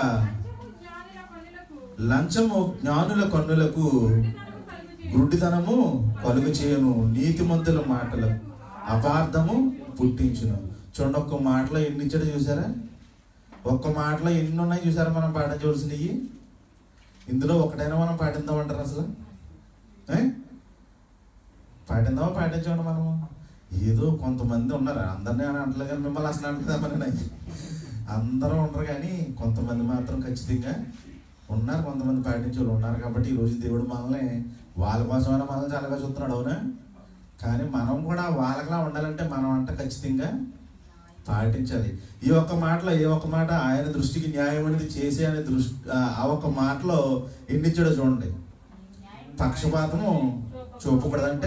లంచము జ్ఞానుల కన్నులకు గుడ్డితనము కలుగు చేయను నీతిమంతుల మాటలు అపార్థము పుట్టించును చూడండి ఒక్క మాటలో ఎన్ని ఇచ్చాడో చూసారా ఒక్క మాటలో ఎన్ని ఉన్నాయి చూసారా మనం పాటించవలసినవి ఇందులో ఒకటైనా మనం పాటిద్దామంటారు అసలు ఏ? పాటిద్దామా పాటించండి మనము ఏదో కొంతమంది ఉన్నారు అందరినీ అని అంటలేదు కానీ మిమ్మల్ని అసలు అంటుందామని అందరూ ఉండరు కానీ కొంతమంది మాత్రం ఖచ్చితంగా ఉన్నారు కొంతమంది పాటించే వాళ్ళు ఉన్నారు కాబట్టి ఈరోజు దేవుడు మనల్ని వాళ్ళ కోసమైనా మనల్ని చాలాగా చూస్తున్నాడు అవునా కానీ మనం కూడా వాళ్ళకిలా ఉండాలంటే మనం అంట ఖచ్చితంగా పాటించాలి ఈ ఒక్క మాటలో ఏ ఒక్క మాట ఆయన దృష్టికి న్యాయం అనేది చేసే అనే దృష్టి ఆ- ఆ ఒక్క మాటలో ఎన్నిచ్చాడో చూడండి పక్షపాతము చూపకూడదంటే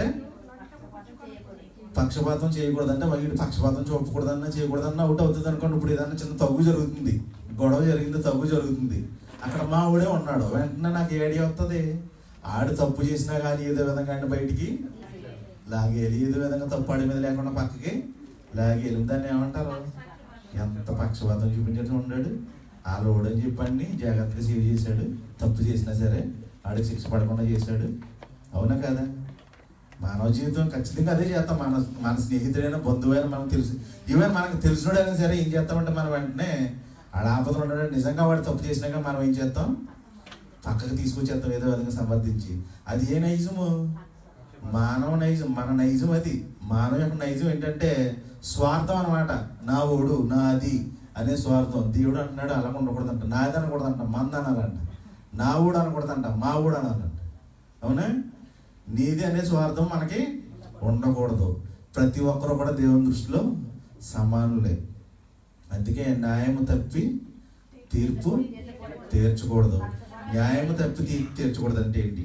పక్షపాతం చేయకూడదంటే వీడు పక్షపాతం చూపకూడదన్నా చేయకూడదన్నా అవుట్ అవుతుంది అనుకోండి ఇప్పుడు ఏదన్నా చిన్న తగ్గు జరుగుతుంది గొడవ జరిగింది తగ్గు జరుగుతుంది అక్కడ మా ఊడే ఉన్నాడు వెంటనే నాకు ఏ ఐడియా వస్తుంది ఆడు తప్పు చేసినా కానీ ఏదో విధంగా ఆయన బయటికి లాగేది ఏదో విధంగా తప్పు ఆడి మీద లేకుండా పక్కకి లాగేది దాన్ని ఏమంటారు ఎంత పక్షపాతం చూపించేట్టు ఉన్నాడు ఆ లోడ్ అని చెప్పండి జాగ్రత్తగా సేవ్ చేశాడు తప్పు చేసినా సరే ఆడికి శిక్ష పడకుండా చేశాడు అవునా కదా మానవ జీవితం ఖచ్చితంగా అదే చేస్తాం మన మన స్నేహితుడైన బంధువైన మనకు తెలుసు ఈవెన్ మనకు తెలిసినోడైనా సరే ఏం చేస్తామంటే మనం వెంటనే ఆడ ఆపదలు ఉన్నాడు నిజంగా వాడు తప్పు చేసినాక మనం ఏం చేస్తాం పక్కకు తీసుకొచ్చేస్తాం ఏదో విధంగా సమర్థించి అది ఏ నైజము మానవ నైజం మన నైజం అది మానవ యొక్క నైజం ఏంటంటే స్వార్థం అనమాట నా ఓడు నా అది అనే స్వార్థం దేవుడు అంటున్నాడు అలా ఉండకూడదంట నాది అనకూడదంట మంద అనాలంట నా ఊడు అనకూడదంట మా ఊడు అనాలంట అవునా నీది అనే స్వార్థం మనకి ఉండకూడదు ప్రతి ఒక్కరు కూడా దేవుని దృష్టిలో సమానులే అందుకే న్యాయము తప్పి తీర్పు తీర్చకూడదు న్యాయము తప్పి తీర్పు తీర్చకూడదు అంటే ఏంటి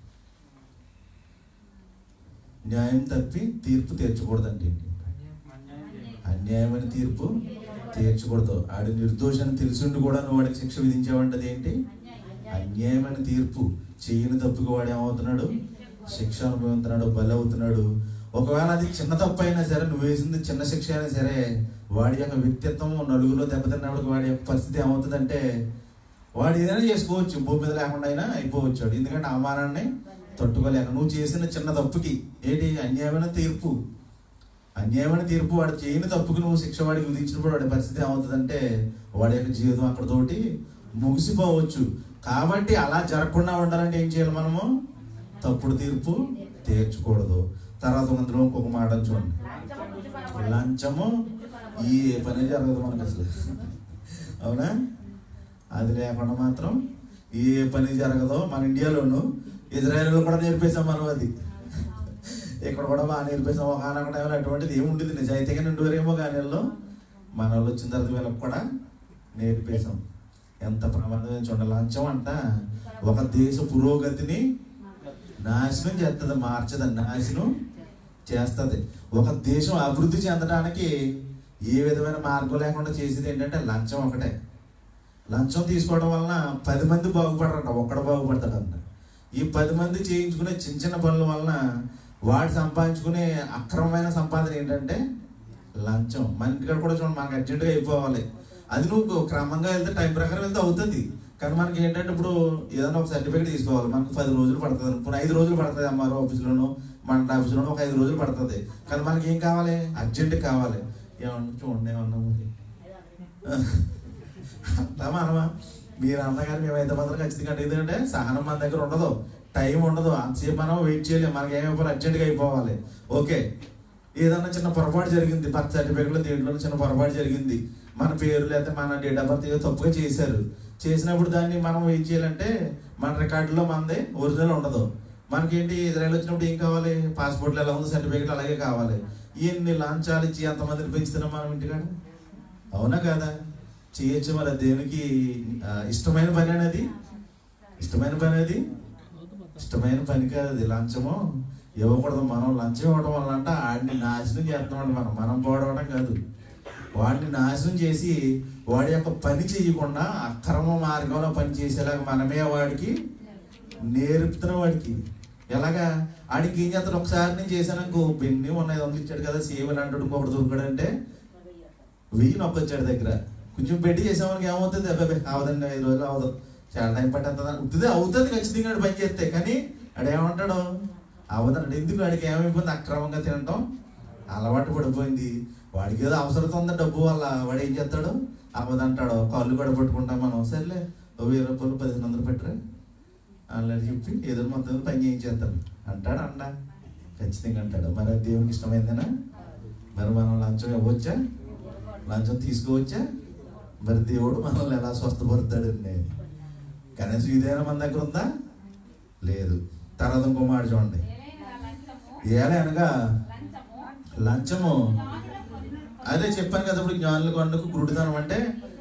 న్యాయం తప్పి తీర్పు తీర్చకూడదు అంటే ఏంటి అన్యాయమైన తీర్పు తీర్చకూడదు ఆడి నిర్దోషాన్ని తెలిసిండి కూడా నువ్వు వాడికి శిక్ష విధించావంటది ఏంటి అన్యాయమైన తీర్పు చేయని తప్పుకు వాడు ఏమవుతున్నాడు శిక్ష అనుభవిస్తున్నాడు బలి అవుతున్నాడు ఒకవేళ అది చిన్న తప్పు అయినా సరే నువ్వు వేసింది చిన్న శిక్ష అయినా సరే వాడి యొక్క వ్యక్తిత్వం నలుగురిలో దెబ్బతిన్నప్పుడు వాడి యొక్క పరిస్థితి ఏమవుతుందంటే వాడు ఏదైనా చేసుకోవచ్చు భూమి మీద లేకుండా అయినా అయిపోవచ్చు వాడు. ఎందుకంటే అవమానాన్ని తట్టుకోలేక నువ్వు చేసిన చిన్న తప్పుకి ఏంటి అన్యాయమైన తీర్పు అన్యాయమైన తీర్పు వాడు చేయని తప్పుకి నువ్వు శిక్ష వాడికి విధించినప్పుడు వాడి పరిస్థితి ఏమవుతుందంటే వాడి యొక్క జీవితం అక్కడతోటి ముగిసిపోవచ్చు కాబట్టి అలా జరగకుండా ఉండాలంటే ఏం చేయాలి మనము తప్పుడు తీర్పు తీర్చకూడదు తర్వాత అందులో ఇంకొక మాట చూడండి లంచము ఈ పని జరగదు మనకు అసలు అవునా అది లేకుండా మాత్రం ఏ పని జరగదో మన ఇండియాలోను ఇజ్రాయెల్లో కూడా నేర్పేశాం మనం అది ఇక్కడ కూడా బాగా నేర్పేశాం ఒక ఆనొక టైంలో అటువంటిది ఏముండేది నిజాయితీగా నిండువారేమో కానీ వీళ్ళు మన వాళ్ళు వచ్చిన తర్వాత వీళ్ళకి కూడా నేర్పేశాం ఎంత ప్రమాదం చూడండి లంచం అంట ఒక దేశ పురోగతిని నాశనం చేస్తుంది మార్చదు నాశనం చేస్తుంది ఒక దేశం అభివృద్ధి చెందడానికి ఏ విధమైన మార్గం లేకుండా చేసేది ఏంటంటే లంచం ఒకటే లంచం తీసుకోవడం వలన పది మంది బాగుపడరంట ఒక్కడు బాగుపడతాడంట ఈ పది మంది చేయించుకునే చిన్న చిన్న పనుల వలన వాడు సంపాదించుకునే అక్రమమైన సంపాదన ఏంటంటే లంచం మన ఇంటికాడ కూడా చూడండి మనకు అర్జెంటుగా అయిపోవాలి అది నువ్వు క్రమంగా వెళ్తే టైం ప్రకారం వెళ్తే అవుతుంది కానీ మనకి ఏంటంటే ఇప్పుడు ఏదైనా ఒక సర్టిఫికేట్ తీసుకోవాలి మనకు పది రోజులు పడుతుంది ఇప్పుడు ఐదు రోజులు పడుతుంది ఎంఆర్ఓ ఆఫీస్లోను మన ఆఫీస్లోను ఒక ఐదు రోజులు పడుతుంది కానీ మనకి ఏం కావాలి అర్జెంట్ కావాలి ఏమన్నా చూడండి ఏమన్నా మరి అంతా మనమా మీరు అన్నగారు మేము అయితే మాత్రం ఖచ్చితంగా అంటే ఎందుకంటే సహనం మన దగ్గర ఉండదు టైం ఉండదు అంతసేపు మనం వెయిట్ చేయలేము మనకి ఏమైపోవాలి అర్జెంట్గా అయిపోవాలి ఓకే ఏదన్నా చిన్న పొరపాటు జరిగింది బర్త్ సర్టిఫికేట్లో దేంట్లో చిన్న పొరపాటు జరిగింది మన పేరు లేకపోతే మన డేట్ ఆఫ్ బర్త్ ఏదో తప్పుగా చేశారు చేసినప్పుడు దాన్ని మనం వెయిట్ చేయాలంటే మన రికార్డులో మనది ఒరిజినల్ ఉండదు మనకేంటి ఇజ్రాయల్ వచ్చినప్పుడు ఏం కావాలి పాస్పోర్ట్లో ఎలా ఉంది సర్టిఫికేట్ అలాగే కావాలి ఎన్ని లాంచాలు ఇచ్చి ఎంతమందిని పెంచుతున్నాం మనం ఇంటికాడ అవునా కదా చేయొచ్చు మరి అది దేవునికి ఆ, ఇష్టమైన పని అనేది ఇష్టమైన పని అది ఇష్టమైన పని కాదు అది లంచము ఇవ్వకూడదు మనం లంచం ఇవ్వడం వల్ల అంటే ఆడిని నాశనం చేస్తున్నాం మనం మనం పోవడం కాదు వాడిని నాశనం చేసి వాడి యొక్క పని చేయకుండా అక్రమ మార్గంలో పని చేసేలాగా మనమే వాడికి నేర్పుతున్నాం వాడికి ఎలాగా ఆడికి ఏం చేస్తాడు ఒకసారి నేను చేశాను బెన్ని ఉన్న ఐదు వందలు ఇచ్చాడు కదా సేవ్ అని అంటాడు ఇంకొకటి దొరికాడంటే వెయ్యి నొప్పి వచ్చాడు దగ్గర కొంచెం పెట్టి చేసామని ఏమవుతుంది అబ్బాయి అవదండి ఐదు రోజులు అవదు చాలా టైం పట్టేస్తుంది అవుతుంది అవుతుంది ఖచ్చితంగా ఆడు పని చేస్తే కానీ ఆడు ఏమంటాడు అవదండి ఎందుకు వాడికి ఏమైపోయింది అక్రమంగా తినటం అలవాటు పడిపోయింది వాడికి ఏదో అవసరం ఉంది డబ్బు వల్ల వాడు ఏం చేస్తాడు అవదంటాడు కాళ్ళు కూడా పట్టుకుంటాం మనం సర్లే ఓ వెయ్యి రూపాయలు పదిహేను వందలు పెట్టరా అల్లడి చెప్పి ఏదో మొత్తం పని చేయించేస్తాడు అంటాడు అండ ఖచ్చితంగా అంటాడు మరి అది దేవునికి ఇష్టమైందేనా మరి మనం లంచం ఇవ్వచ్చా లంచం తీసుకోవచ్చా మరి దేవుడు మనల్ని ఎలా స్వస్థపడతాడండి కనీసం ఇదైనా మన దగ్గర ఉందా లేదు తర్వాత ఇంకో మాట చూడండి ఏలే అనగా లంచము అదే చెప్పాను కదా ఇప్పుడు జ్ఞానుల కొండకు గురుడితనం అంటే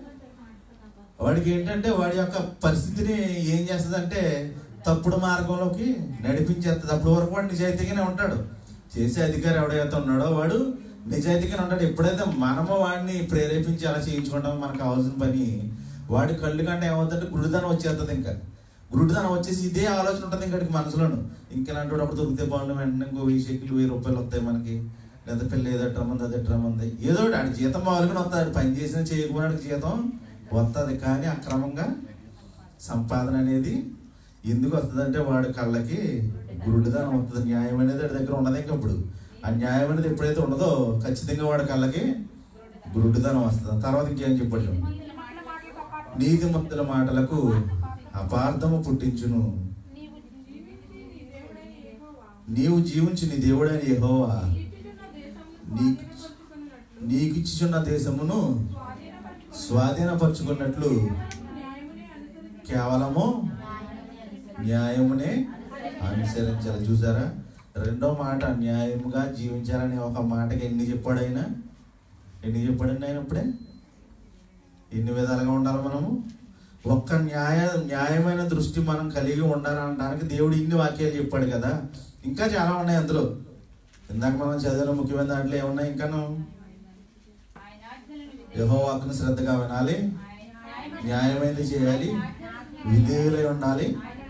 వాడికి ఏంటంటే వాడి యొక్క పరిస్థితిని ఏం చేస్తుందంటే తప్పుడు మార్గంలోకి నడిపించేస్తుంది అప్పటి వరకు వాడు నిజాయితీగానే ఉంటాడు చేసే అధికారి ఎవడైతే ఉన్నాడో వాడు నిజాయితీగానే ఉంటాడు ఎప్పుడైతే మనము వాడిని ప్రేరేపించి అలా చేయించుకుంటామో మనకు కావాల్సిన పని వాడి కళ్ళు కంటే ఏమవుతుందంటే గురుడితనం వచ్చేస్తుంది ఇంకా గురుడితనం వచ్చేసి ఇదే ఆలోచన ఉంటుంది ఇంకడికి మనసులోను ఇంకెలాంటి వాడు అప్పుడు దొరికితే బాగుండు వెంటనే ఇంకో వెయ్యి షెక్లు వెయ్యి రూపాయలు వస్తాయి మనకి లేదా పిల్ల ఏదో ట్రమ్మంది అదే ట్రమ్మంది ఏదో ఒకటి ఆడి జీతం మామూలుగా వస్తాడు పని చేసిన చేయకపోయినాడికి జీతం వస్తుంది కానీ అక్రమంగా సంపాదన అనేది ఎందుకు వస్తుందంటే వాడి కళ్ళకి గురుడిదనం వస్తుంది న్యాయం అనేది వాడి దగ్గర ఉండదు ఇంకా ఇప్పుడు ఆ న్యాయం అనేది ఎప్పుడైతే ఉండదో ఖచ్చితంగా వాడి కళ్ళకి గురుడిదనం వస్తుంది తర్వాత ఇంకేం చెప్పాడు చూడండి. నీతిమంతుల మాటలకు అపార్థము పుట్టించును నీవు జీవించి నీ దేవుడైన యెహోవా నీకు నీకు ఇచ్చుచున్న దేశమును స్వాధీనపరుచుకున్నట్లు కేవలము న్యాయమునే అనుసరించాలి చూసారా రెండో మాట న్యాయముగా జీవించాలనే ఒక మాటకి ఎన్ని చెప్పాడు ఆయన ఎన్ని చెప్పాడండి ఆయన ఇప్పుడే ఎన్ని విధాలుగా ఉండాలి మనము ఒక్క న్యాయ న్యాయమైన దృష్టి మనం కలిగి ఉండాలనడానికి దేవుడు ఇన్ని వాక్యాలు చెప్పాడు కదా ఇంకా చాలా ఉన్నాయి అందులో ఇందాక మనం చదివిన ముఖ్యమైన దాంట్లో ఏమున్నాయి ఇంకాను యహో వాక్కును శ్రద్ధగా వినాలి న్యాయమైనది చేయాలి విధేయులై ఉండాలి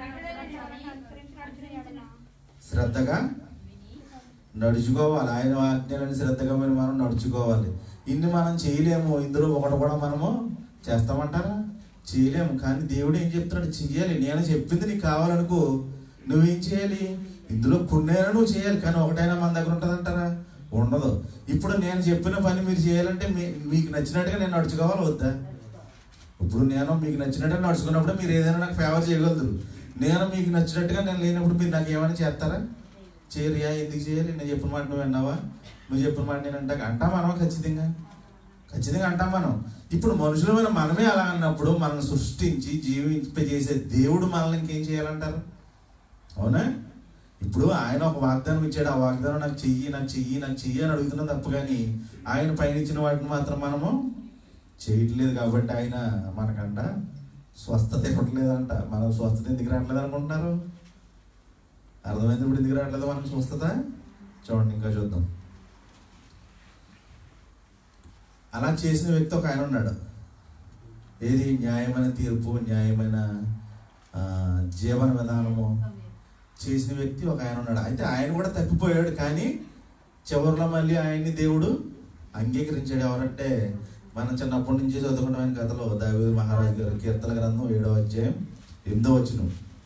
శ్రద్ధగా నడుచుకోవాలి ఆయన ఆజ్ఞలను శ్రద్ధగా విని మనం నడుచుకోవాలి ఇన్ని మనం చేయలేము ఇందులో ఒకటి కూడా మనము చేస్తామంటారా చేయలేము కానీ దేవుడు ఏం చెప్తున్నాడు చెయ్యాలి నేను చెప్పింది నీకు కావాలనుకో నువ్వేం చేయాలి ఇందులో కొన్నైనా నువ్వు చేయాలి కానీ ఒకటైనా మన దగ్గర ఉంటుందంటారా ఉండదు ఇప్పుడు నేను చెప్పిన పని మీరు చేయాలంటే మీ- మీకు నచ్చినట్టుగా నేను నడుచుకోవాలి వద్దా ఇప్పుడు నేను మీకు నచ్చినట్టుగా నడుచుకున్నప్పుడు మీరు ఏదైనా నాకు ఫేవర్ చేయగలరు నేను మీకు నచ్చినట్టుగా నేను లేనప్పుడు మీరు నాకు ఏమైనా చేస్తారా చేయరియా ఎందుకు చేయాలి నేను చెప్పిన మాట నువ్వు విన్నావా నువ్వు చెప్పిన మాట నేను అంటా అంటా మనం ఖచ్చితంగా ఖచ్చితంగా అంటాం మనం ఇప్పుడు మనుషులమైన మనమే అలా అన్నప్పుడు మనల్ని సృష్టించి జీవింపజేసే దేవుడు మనల్ని ఇంకేం చేయాలంటారు అవునా ఇప్పుడు ఆయన ఒక వాగ్దానం ఇచ్చాడు ఆ వాగ్దానం నాకు చెయ్యి నాకు చెయ్యి నాకు చెయ్యి అని అడుగుతున్నా తప్ప కానీ ఆయన పైన ఇచ్చిన వాటిని మాత్రం మనము చేయట్లేదు కాబట్టి ఆయన మనకంట స్వస్థత ఇవ్వట్లేదంట మనం స్వస్థత ఎందుకు రావట్లేదు అనుకుంటున్నారు అర్థమైంది ఇప్పుడు ఎందుకు రావట్లేదు మనకు స్వస్థత చూడండి ఇంకా చూద్దాం అలా చేసిన వ్యక్తి ఒక ఆయన ఉన్నాడు ఏది న్యాయమైన తీర్పు న్యాయమైన ఆ, జీవన విధానము చేసిన వ్యక్తి ఒక ఆయన ఉన్నాడు అయితే ఆయన కూడా తప్పిపోయాడు కానీ చివరిలో మళ్ళీ ఆయన్ని దేవుడు అంగీకరించాడు ఎవరంటే మనం చిన్నప్పటి నుంచి చదువుకుంటాం కథలో దావీదు మహారాజు గారు కీర్తన గ్రంథం ఏడవ అధ్యాయం ఎనిమిదో వచ్చిన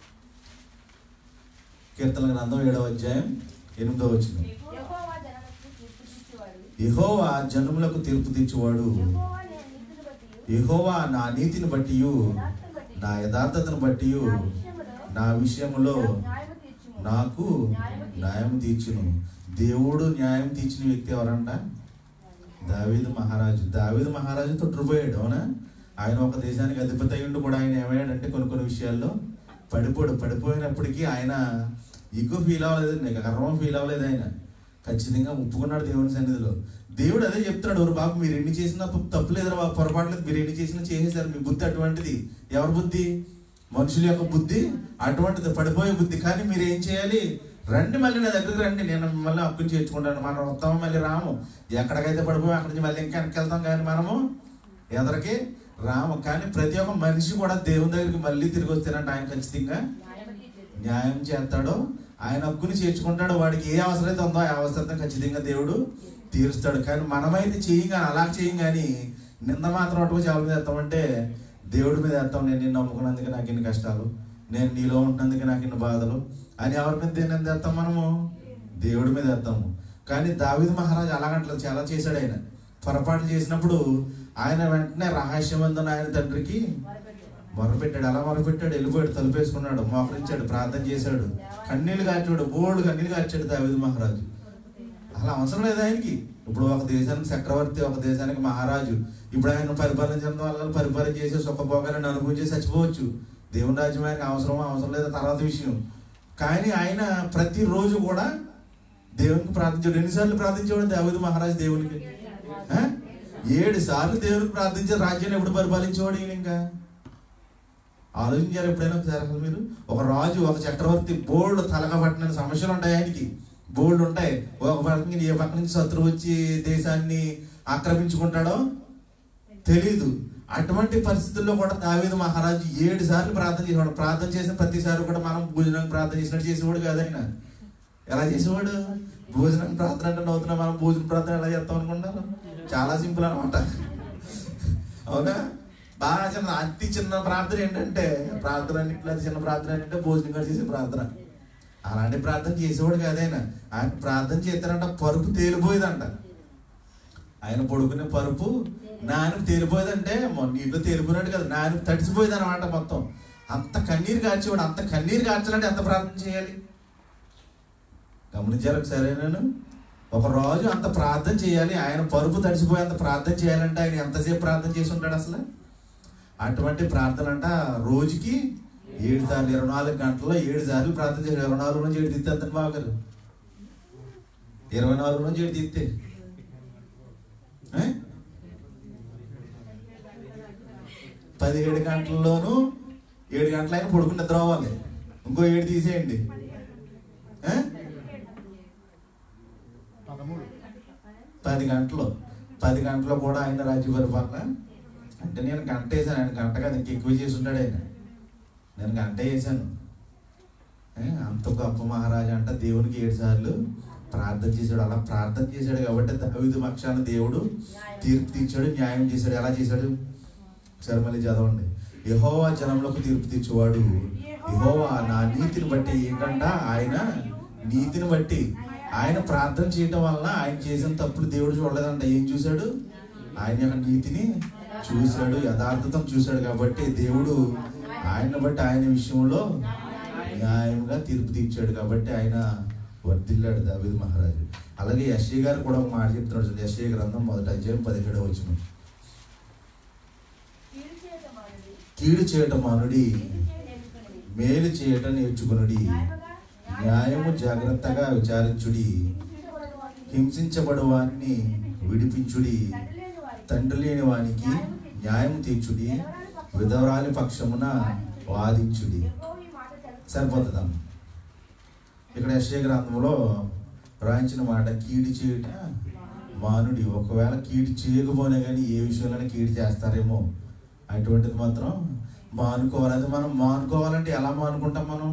కీర్తన గ్రంథం ఏడవ అధ్యాయం ఎనిమిదో వచ్చిన యెహోవా జనములకు తీర్పు తీర్చువాడు. యెహోవా జనములకు తీర్పు తీర్చువాడు యెహోవా నీ నీతిని బట్టి యెహోవా నా నీతిని బట్టి యథార్థతను బట్టి నా యథార్థతను బట్టి నా విషయములో నా విషయములో న్యాయము తీర్చుము. నాకు న్యాయం తీర్చును దేవుడు న్యాయం తీర్చిన వ్యక్తి ఎవరంట దావీదు మహారాజు దావీదు మహారాజు తొట్టుపోయాడు అవునా ఆయన ఒక దేశానికి అధిపతి అయ్యుండి కూడా ఆయన ఏమయ్యాడంటే కొన్ని కొన్ని విషయాల్లో పడిపోడు పడిపోయినప్పటికీ ఆయన ఎక్కువ ఫీల్ అవ్వలేదు నీకు గర్వం ఫీల్ అవ్వలేదు ఆయన ఖచ్చితంగా ఒప్పుకున్నాడు దేవుని సన్నిధిలో దేవుడు అదే చెప్తున్నాడు ఎవరు బాబు మీరు ఎన్ని చేసినా తప్పు- తప్పు లేదురా బాబు పొరపాటు లేదు మీరు ఎన్ని చేసినా చేసేసారు మీ బుద్ధి అటువంటిది ఎవరి బుద్ధి మనుషుల యొక్క బుద్ధి అటువంటిది పడిపోయే బుద్ధి కానీ మీరు ఏం చేయాలి రండి మళ్ళీ నా దగ్గరికి రండి నేను మిమ్మల్ని హక్కుని చేర్చుకుంటాను మనం వస్తాము మళ్ళీ రాము ఎక్కడికైతే పడిపోయి అక్కడి నుంచి మళ్ళీ ఇంకా వెనక్కి వెళ్తాం కానీ మనము ఎదరికి రాము కానీ ప్రతి ఒక్క మనిషి కూడా దేవుని దగ్గరికి మళ్ళీ తిరిగి వస్తేనంటే ఆయన ఖచ్చితంగా న్యాయము తీర్చుము. న్యాయం చేస్తాడో ఆయన హక్కుని చేర్చుకుంటాడో వాడికి ఏ అవసరం అయితే ఉందో ఆ అవసరం ఖచ్చితంగా దేవుడు తీరుస్తాడు కానీ మనమైతే చేయం కానీ అలా చేయం కానీ నింద మాత్రం అటుకు చాలా మీద వేస్తామంటే దేవుడి మీద వేస్తాం నేను నిన్ను నమ్ముకున్నందుకు నాకు ఇన్ని కష్టాలు నేను నీలో ఉంటున్నందుకు నాకు ఇన్ని బాధలు అని ఎవరి మీద దేని మీద వేస్తాం మనము దేవుడి మీద వేస్తాము కానీ దావిద్ మహారాజు అలాగంటలేదు చాలా చేశాడు ఆయన పొరపాటు చేసినప్పుడు ఆయన వెంటనే రహస్యమందున ఆయన తండ్రికి మొరపెట్టు. మొరపెట్టాడు అలా మొరపెట్టాడు వెళ్ళిపోయాడు తలుపేసుకున్నాడు మోకరించాడు ప్రార్థన చేశాడు కన్నీళ్ళు కార్చాడు బోల్డ్ కన్నీళ్ళు కార్చాడు దావిద్ మహారాజు అలా అవసరం లేదు ఆయనకి ఇప్పుడు ఒక దేశానికి చక్రవర్తి ఒక దేశానికి మహారాజు ఇప్పుడు ఆయన పరిపాలించడం వల్ల పరిపాలన చేసే సుఖభోగాలను అనుభవించి చచ్చిపోవచ్చు దేవుని రాజ్యం ఆయనకి అవసరం అవసరం లేదు తర్వాత విషయం కానీ ఆయన ప్రతిరోజు కూడా దేవునికి ప్రార్థించాడు ఎన్నిసార్లు ప్రార్థించేవాడు దావిద్ మహారాజు దేవునికి ఆ? ఏడు సార్లు దేవునికి ప్రార్థించే రాజ్యాన్ని ఎప్పుడు పరిపాలించేవాడు ఈయన ఇంకా ఆలోచించారు ఎప్పుడైనా ఒకసారి అసలు మీరు ఒక రాజు ఒక చక్రవర్తి బోల్డ్ తలగా పట్టిన సమస్యలు ఉంటాయి ఆయనకి బోల్డ్ ఉంటాయి ఒక పక్క నుంచి ఏ పక్క నుంచి శత్రువు వచ్చి దేశాన్ని ఆక్రమించుకుంటాడో తెలీదు అటువంటి పరిస్థితుల్లో కూడా దావీదు మహారాజు ఏడు సార్లు ప్రార్థన చేసేవాడు ప్రార్థన చేసిన ప్రతిసారి కూడా మనం భోజనానికి ప్రార్థన చేసినట్టు చేసేవాడు కాదు ఆయన ఎలా చేసేవాడు భోజనం ప్రార్థన అంటే నవ్వుతున్నా మనం భోజన ప్రార్థన ఎలా చేస్తాం అనుకుంటారు చాలా సింపుల్ అనమాట అవునా బాగా చిన్న అతి చిన్న ప్రార్థన ఏంటంటే ప్రార్థన అన్నింటిలో అతి చిన్న ప్రార్థన ఏంటంటే భోజనం కూడా చేసే ప్రార్థన అలాంటి ప్రార్థన చేసేవాడు కాదైనా ఆయన ప్రార్థన చేస్తారంట పరుపు తేలిపోయేదంట ఆయన పడుకునే పరుపు నానుకు తేలిపోయేదంటే మొన్న నీటిలో తేలిపోయినట్టు కదా నానుకు తడిసిపోయేది అనమాట మొత్తం అంత కన్నీరు కార్చేవాడు అంత కన్నీరు కార్చాలంటే ఎంత ప్రార్థన చేయాలి గమనించారు ఒకసారి నేను ఒక రోజు అంత ప్రార్థన చేయాలి ఆయన పరుపు తడిసిపోయి అంత ప్రార్థన చేయాలంటే ఆయన ఎంతసేపు ప్రార్థన చేసి ఉంటాడు అసలు అటువంటి ప్రార్థన అంట రోజుకి ఏడు సార్లు ఇరవై నాలుగు గంటల్లో ఏడు సార్లు ప్రార్థన చేయాలి ఇరవై నాలుగు నుంచి ఏడు తీస్తే అంత బాగారు ఇరవై నాలుగు నుంచి ఏడు తీస్తే ఏ? పదిహేడు గంటల్లోనూ ఏడు గంటలైనా పడుకుని నిద్ర అవ్వాలి ఇంకో ఏడు తీసేయండి ఏ? పదమూడు పది గంటలు పది గంటలు కూడా ఆయన రాజ్య పరిపాలన అంటే నేను గంట వేసాను ఆయన గంట కాదు ఇంక ఎక్కువ చేసి ఉంటాడు ఆయన నేను గంట వేసాను ఏ, అంత గొప్ప మహారాజా అంట దేవునికి ఏడు సార్లు ప్రార్థన చేశాడు అలా ప్రార్థన చేశాడు కాబట్టి దావీదు పక్షాన దేవుడు తీర్పు తీర్చాడు న్యాయం చేశాడు ఎలా చేశాడు ఒకసారి మళ్ళీ చదవండి యహోవా జనములకు తీర్పు తీర్చేవాడు యహోవా నా నీతిని బట్టి ఏంటంట ఆయన నీతిని బట్టి ఆయన ప్రార్థన చేయటం వలన ఆయన చేసిన తప్పులు దేవుడు చూడలేదంట ఏం చూశాడు ఆయన యొక్క నీతిని చూశాడు యథార్థతను చూశాడు కాబట్టి దేవుడు ఆయన బట్టి ఆయన విషయంలో న్యాయంగా తీర్పు తీర్చాడు కాబట్టి ఆయన వర్దిల్లాడు దావీదు మహారాజు అలాగే యశ్య గారు కూడా ఒక మాట చెప్తున్నాడు చూడండి. యెషయా గ్రంథం మొదటి అధ్యాయం పదిహేడవ వచ్చిన కీడు చేయటం మానుడి. కీడు చేయటం మానుడి కీడు చేయ నేర్చుకొనుడి. మేలు చేయటం నేర్చుకునుడి న్యాయముగా న్యాయము జాగ్రత్తగా విచారించుడి హింసించబడిన వారిని, హింసించబడు వారిని విడిపించుడి తండ్రి లేని వారికి, తండ్రి లేని వానికి న్యాయం తీర్చుడి విధవరాలి పక్షమున వాదించుడి యెహోవా ఈ మాట తెలుసు. సరిపోతుందమ్మ ఇక్కడ యశ్య గ్రంథంలో రాయించిన మాట కీడు చేయుట మానుడి ఒకవేళ కీడు చేయకపోయినా కానీ ఏ విషయంలోనే కీడు చేస్తారేమో అటువంటిది మాత్రం మానుకోవాలి అది మనం మానుకోవాలంటే ఎలా మానుకుంటాం మనం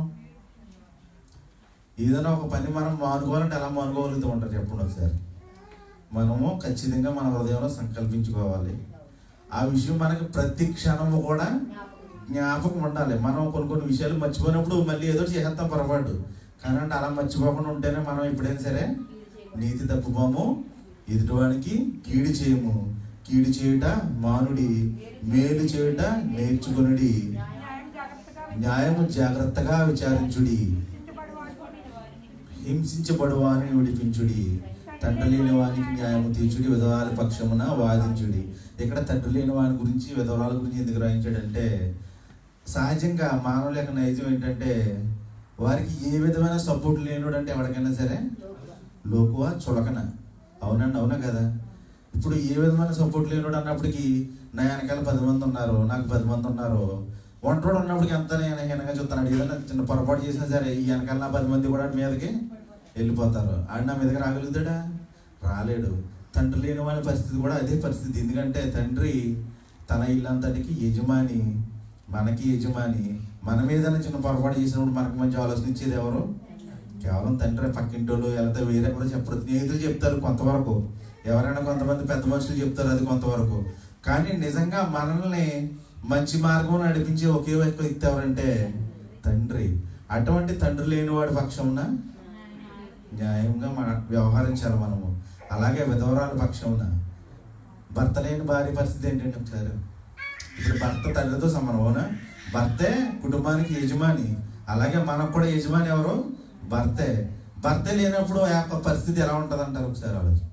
ఏదైనా ఒక పని మనం మానుకోవాలంటే ఎలా మానుకోగలుగుతూ ఉంటారు చెప్పండి ఒకసారి మనము ఖచ్చితంగా మన హృదయంలో సంకల్పించుకోవాలి ఆ విషయం మనకి ప్రతి క్షణము కూడా జ్ఞాపకం ఉండాలి మనం కొన్ని కొన్ని విషయాలు మర్చిపోయినప్పుడు మళ్ళీ ఏదో ఒకటి చేసేస్తాం పొరపాటు కానీ అంటే అలా మర్చిపోకుండా ఉంటేనే మనం ఎప్పుడైనా సరే నీతి తప్పుకోము ఎదుటివానికి కీడు చేయము కీడు చేయుట మానుడి మేలు చేయుట నేర్చుకునుడి న్యాయం జాగ్రత్తగా న్యాయము జాగ్రత్తగా విచారించుడి హింసించబడి వారిని, హింసించబడు వారిని విడిపించుడి తండ్రి లేని వానికి న్యాయము తీర్చుడి విధవాల పక్షమున వాదించుడి ఇక్కడ తండ్రి లేని వాని గురించి విధవరాల గురించి ఎందుకు రాయించాడంటే సహజంగా మానవుల యొక్క నైజం ఏంటంటే వారికి ఏ విధమైన సపోర్ట్ లేనుడు అంటే ఎవరికైనా సరే లోకువా చులకన అవునండి అవునా కదా ఇప్పుడు ఏ విధమైన సపోర్ట్ లేనుడు అన్నప్పటికీ నా వెనకాల పది మంది ఉన్నారు నాకు పది మంది ఉన్నారు ఒంటరి ఉన్నప్పటికీ ఎంత నేను హీనంగా చూస్తున్నాడు ఏదైనా చిన్న పొరపాటు చేసినా సరే ఈ వెనకాల నా పది మంది కూడా మీదకి వెళ్ళిపోతారు ఆడు నా మీదకి రాగలుగుతాడా రాలేడు తండ్రి లేని వాళ్ళ పరిస్థితి కూడా అదే పరిస్థితి ఎందుకంటే తండ్రి తన ఇల్లంతటికి యజమాని మనకి యజమాని మన మీద చిన్న పొరపాటు చేసినప్పుడు మనకు మంచి ఆలోచన ఇచ్చేది ఎవరు కేవలం తండ్రి పక్కింటోళ్ళు వెళ్తే వేరే కూడా చెప్పరు స్నేహితులు చెప్తారు కొంతవరకు ఎవరైనా కొంతమంది పెద్ద మనుషులు చెప్తారు అది కొంతవరకు కానీ నిజంగా మనల్ని మంచి మార్గం నడిపించే ఒకే ఒక్క వ్యక్తి ఎవరంటే తండ్రి అటువంటి తండ్రి లేనివాడి పక్షమున న్యాయంగా మన వ్యవహరించాలి మనము అలాగే విధవరాల పక్షమున భర్త లేని భార్య పరిస్థితి ఏంటంటే ఒకసారి ఇప్పుడు భర్త తండ్రితో సమానం అవునా భర్తే కుటుంబానికి యజమాని అలాగే మనకు కూడా యజమాని ఎవరు భర్తే భర్త లేనప్పుడు ఆ యొక్క పరిస్థితి ఎలా ఉంటుంది అంటారు ఒకసారి ఆలోచించండి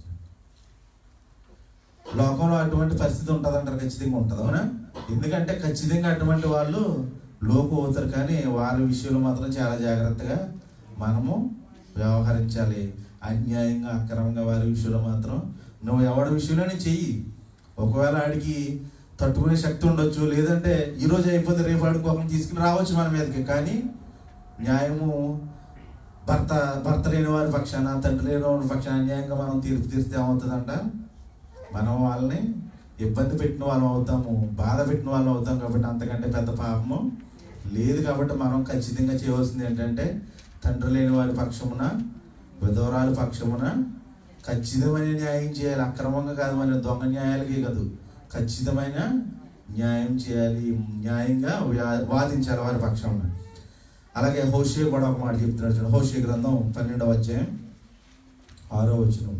లోకంలో అటువంటి పరిస్థితి ఉంటుంది అంటారు ఖచ్చితంగా ఉంటుంది అవునా ఎందుకంటే ఖచ్చితంగా అటువంటి వాళ్ళు లోపు అవుతారు కానీ వారి విషయంలో మాత్రం చాలా జాగ్రత్తగా మనము వ్యవహరించాలి అన్యాయంగా అక్రమంగా వారి విషయంలో మాత్రం నువ్వు ఎవడి విషయంలోనే చెయ్యి ఒకవేళ ఆడికి తట్టుకునే శక్తి ఉండొచ్చు లేదంటే ఈ రోజు అయిపోతే రేపు ఆడికి ఒకరిని తీసుకుని రావచ్చు మన మీదకి కానీ న్యాయము భర్త భర్త లేని వారి పక్షాన తండ్రి లేని వారి పక్షాన అన్యాయంగా మనం తీర్పు తీస్తే ఏమవుతుందంట మనం వాళ్ళని ఇబ్బంది పెట్టిన వాళ్ళం అవుతాము బాధ పెట్టిన వాళ్ళం అవుతాం కాబట్టి అంతకంటే పెద్ద పాపము లేదు కాబట్టి మనం ఖచ్చితంగా చేయవలసింది ఏంటంటే తండ్రి లేని వారి పక్షమున విధవరాలి పక్షమున ఖచ్చితమైన న్యాయం చేయాలి అక్రమంగా కాదు మన దొంగ న్యాయాలకి కాదు ఖచ్చితమైన న్యాయం చేయాలి న్యాయంగా వ్యా- వాదించాలి వారి పక్షమున అలాగే హోషే కూడా ఒక మాట చెప్తున్నాడు చూడండి హోషే గ్రంథం పన్నెండవ అధ్యాయం ఆరో వచనం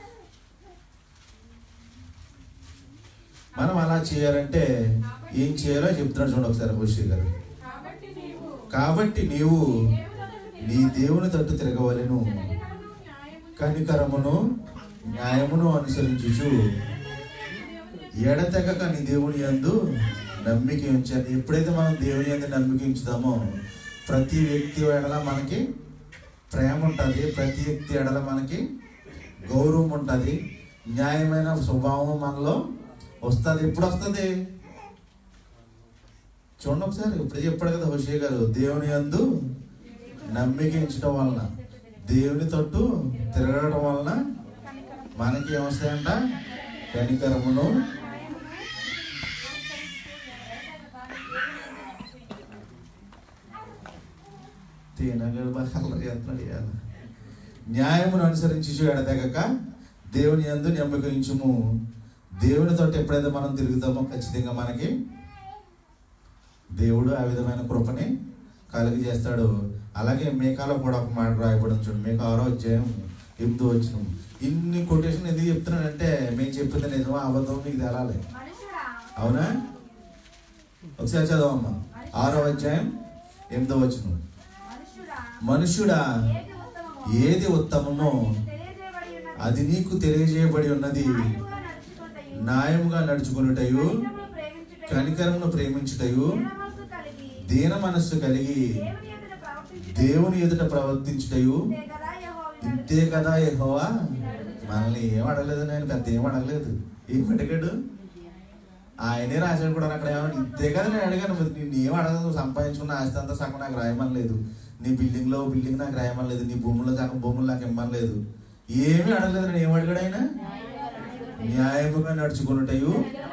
మనం అలా చేయాలంటే ఏం చేయాలో చెప్తున్నాడు చూడండి ఒకసారి హోషే గారు కాబట్టి నీవు కాబట్టి నీవు నీ దేవుని తట్టు తిరగవలెను కనికరమును న్యాయమును అనుసరించుచు ఎడతెగక నీ దేవుని యందు నమ్మిక ఉంచాలి ఎప్పుడైతే మనం దేవుని యందు నమ్మిక ఉంచుతామో ప్రతి వ్యక్తి ఎడల మనకి ప్రేమ ఉంటుంది ప్రతి వ్యక్తి ఎడల మనకి గౌరవం ఉంటుంది న్యాయమైన స్వభావం మనలో వస్తుంది ఎప్పుడు వస్తుంది చూడండి ఒకసారి ఇప్పుడు చెప్పాడు కదా హుషే గారు దేవుని యందు నమ్మిక ఉంచడం వలన దేవుని తట్టు తిరగడం వలన మనకి ఏమొస్తాయంట కనికరమును తేనగలు బాగా చేస్తున్నాడు ఇవాళ. న్యాయమును అనుసరించి ఎడతెగక దేవుని యందు నమ్మకించుము దేవుని తోటి ఎప్పుడైతే మనం తిరుగుతామో ఖచ్చితంగా మనకి దేవుడు ఆ విధమైన కృపని కలుగు చేస్తాడు అలాగే మేకాలో కూడా ఒక మాట రాయబడి చూడండి మేక ఆరో అధ్యాయం ఎనిమిదో వచ్చిన ఇన్ని కొటేషన్ ఎందుకు చెప్తున్నానంటే మేము చెప్పింది నిజమా అబద్ధం మీకు తెలాలి మనుషుడా అవునా ఒకసారి చదవమ్మా ఆరో అధ్యాయం ఎనిమిదో వచ్చిన మనుషుడా మనుష్యుడా ఏది ఉత్తమమో ఏది ఉత్తమమో తెలియజేయబడి ఉన్నది అది నీకు తెలియజేయబడి ఉన్నది న్యాయముగా నడుచుకొనుటయు, న్యాయముగా నడుచుకునుటయు కనికరమును ప్రేమించుటయు, కనికరమును ప్రేమించుటయు దీనమనస్సు కలిగి, దీన మనస్సు కలిగి దేవుని ఎదుట ప్రవర్తించుటయు, దేవుని ఎదుట ప్రవర్తించుటయు ఇంతే కదా యెహోవా ఇంతే కదా యెహోవా మనల్ని ఏం అడగలేదు నేను పెద్ద ఏం అడగలేదు ఏం అడిగాడు ఆయనే రాశాడు కూడా అక్కడ ఏమన్నా ఇంతే కదా నేను అడిగాను మరి నేను ఏం అడగదు నువ్వు సంపాదించుకున్న ఆస్తి అంతా సగం నాకు రాయమనలేదు నీ బిల్డింగ్ లో బిల్డింగ్ నాకు రాయమనలేదు నీ భూముల్లో సగం భూములు నాకు ఇమ్మనలేదు ఏమీ అడగలేదు నేను ఏం అడిగాడు ఆయన న్యాయముగా నడుచుకున్నటయు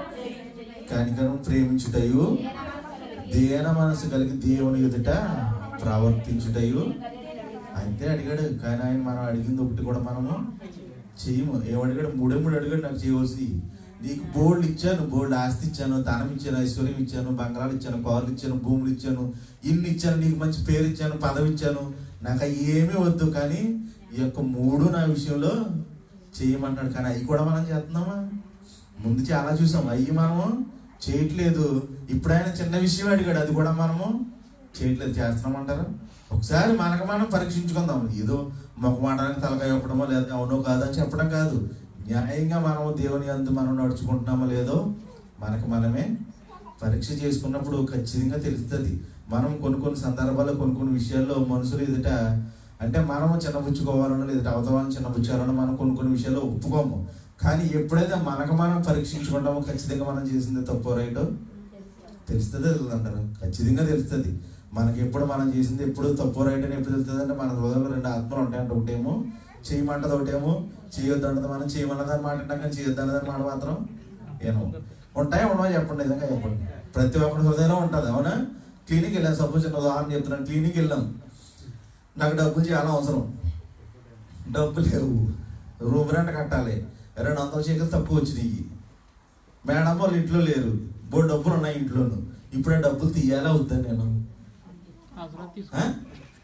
కనికరం ప్రేమించుటయు దేన మనసు కలిగి దేవుని ఎదుట ప్రవర్తించుటయు అంతే అడిగాడు కానీ ఆయన మనం అడిగింది ఒకటి కూడా మనము చేయము ఏమడిగాడు మూడే మూడు అడిగాడు నాకు చేయవలసి నీకు బోల్డ్ ఇచ్చాను బోల్డ్ ఆస్తి ఇచ్చాను ధనం ఇచ్చాను ఐశ్వర్యం ఇచ్చాను బంగారాలు ఇచ్చాను కార్లు ఇచ్చాను భూములు ఇచ్చాను ఇన్ని ఇచ్చాను నీకు మంచి పేరు ఇచ్చాను పదవి ఇచ్చాను నాకు అవి ఏమీ వద్దు కానీ ఈ యొక్క మూడు నా విషయంలో చేయమంటాడు కానీ అవి కూడా మనం చేస్తున్నామా ముందు చాలా చూసాం అవి మనము చేయట్లేదు ఇప్పుడు ఆయన చిన్న విషయం అడిగాడు అది కూడా మనము చేయట్లేదు చేస్తున్నామంటారా ఒకసారి మనకు మనం పరీక్షించుకుందాం ఏదో మొక్కమాటానికి తలకాయ ఇవ్వడమో లేదా అవునో కాదో అని చెప్పడం కాదు న్యాయంగా మనము దేవుని అందు మనం నడుచుకుంటున్నామో లేదో మనకు మనమే పరీక్ష చేసుకున్నప్పుడు ఖచ్చితంగా తెలుస్తుంది మనం కొన్ని కొన్ని సందర్భాల్లో కొన్ని కొన్ని విషయాల్లో మనుషులు ఎదుట అంటే మనము చిన్నపుచ్చుకోవాలనో లేదా అవతవాళ్ళని చిన్నపుచ్చాలనో మనం కొన్ని కొన్ని విషయాల్లో ఒప్పుకోము కానీ ఎప్పుడైతే మనకు మనం పరీక్షించుకుంటామో ఖచ్చితంగా మనం చేసింది తప్పో రైటో తెలుస్తుంది అంటారు ఖచ్చితంగా తెలుస్తుంది మనకి ఎప్పుడు మనం చేసింది ఎప్పుడు తప్పు రైట్ అని ఎప్పుడు తెలుస్తుంది అంటే మన హృదయంలో రెండు ఆత్మలు ఉంటాయంటే ఒకటేమో చేయమంటది ఒకటేమో చేయొద్దు అంటది మనం చేయమన్నదని మాట వింటాం కానీ చేయొద్దు అన్నదని మాట మాత్రం ఏమో ఉంటాయా ఉండవా చెప్పండి నిజంగా చెప్పండి ప్రతి ఒక్కరి హృదయంలో ఉంటుంది అవునా క్లినిక్ వెళ్ళాం సపోజ్ చిన్న ఉదాహరణ చెప్తున్నాను క్లినిక్ వెళ్ళాం నాకు డబ్బులు చాలా అవసరం డబ్బులు లేవు రూమ్ రెంట్ కట్టాలి రెండు వందల చీకలు తక్కువ వచ్చినాయి మేడం వాళ్ళు ఇంట్లో లేరు బో డబ్బులు ఉన్నాయి ఇంట్లోను ఇప్పుడే డబ్బులు తీయాలా వద్దని నేను అవసరం తీసుకో ఆ?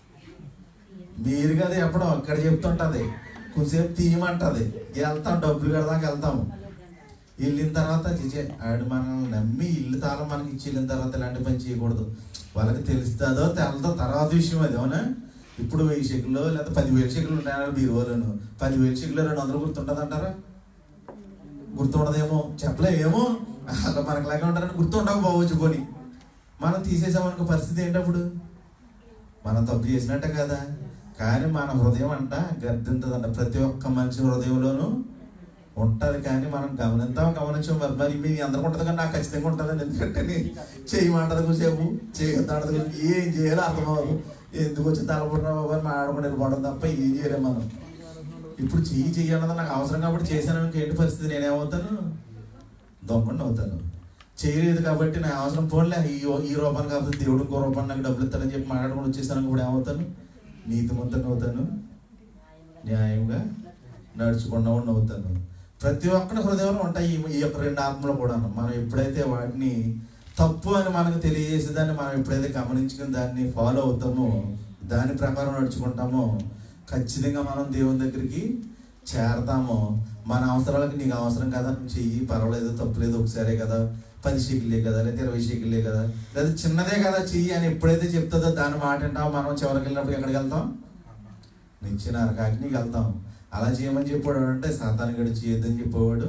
మీరు కదా ఎప్పుడో అక్కడ చెప్తుంటది కొంచెంసేపు తీయమంటది వెళ్తాం డబ్బులు కడదాకా వెళ్తాము వెళ్ళిన తర్వాత చిచే ఆడు మనల్ని నమ్మి ఇల్లు తాళం మనకి ఇచ్చి వెళ్ళిన తర్వాత ఇలాంటి పని చేయకూడదు వాళ్ళకి తెలుస్తుందో తెలదో తర్వాత విషయం అది అవునా ఇప్పుడు వెయ్యి షెకులు లేదా పదివేల షెకులు ఉంటాయి బీరువాలోను పదివేల షెకులు రెండు వందలు గుర్తుంటుంది అంటారా గుర్తుండదేమో చెప్పలేమేమో అలా మనకు లాగా ఉంటారని గుర్తుండకపోవచ్చు పోని మనం తీసేసామనుకో పరిస్థితి ఏంటప్పుడు మనం తప్పు చేసినట్టే కదా కానీ మన హృదయం అంట గర్దింతదంట ప్రతి ఒక్క మనిషి హృదయంలోనూ ఉంటది కానీ మనం గమనిద్దాం గమనించాం మరి మరి మీ అందరికి ఉంటుంది కానీ నాకు ఖచ్చితంగా ఉంటుందండి ఎందుకంటే నేను చేయమంటది కొంచెంసేపు చేయొద్దంటది కొంచెం ఏం చేయాలో అర్థం అవ్వదు ఎందుకు వచ్చి తలపడిన బాబు అని మాట్లాడుకుంటే వెళ్ళిపోవడం తప్ప ఏం చేయలేము మనం ఇప్పుడు చెయ్యి చెయ్యి అన్నది నాకు అవసరం కాబట్టి చేశాను ఏంటి పరిస్థితి నేనేమవుతాను దొంగండి అవుతాను చేయలేదు కాబట్టి నా అవసరం పోలే ఈ ఈ రూపాన్ని కాకపోతే దేవుడు ఇంకో రూపాన్ని నాకు డబ్బులు ఇస్తాడని చెప్పి మాట్లాడుకుని వచ్చేసాను ఇప్పుడు ఏమవుతాను నీతిమంతుని అవుతాను న్యాయంగా నడుచుకున్నవాడిని అవుతాను ప్రతి ఒక్కరి హృదయంలో ఉంటాయి ఈ- ఈ యొక్క రెండు ఆత్మలు కూడా మనం ఎప్పుడైతే వాటిని తప్పు అని మనకు తెలియజేసే దాన్ని మనం ఎప్పుడైతే గమనించుకుని దాన్ని ఫాలో అవుతామో దాని ప్రకారం నడుచుకుంటామో ఖచ్చితంగా మనం దేవుని దగ్గరికి చేరతామో మన అవసరాలకు నీకు అవసరం కదా నువ్వు చెయ్యి పర్వాలేదు తప్పులేదు ఒకసారే కదా పది షీకులే కదా లేదా ఇరవై షీకులే కదా లేదా చిన్నదే కదా చెయ్యి అని ఎప్పుడైతే చెప్తుందో దాని మాట వింటామో మనం చివరికి వెళ్ళినప్పుడు ఎక్కడికి వెళ్తాం నిచ్చిన అరకాకి వెళ్తాం అలా చేయమని చెప్పాడు అంటే సాతాను గడి చేయొద్దని చెప్పేవాడు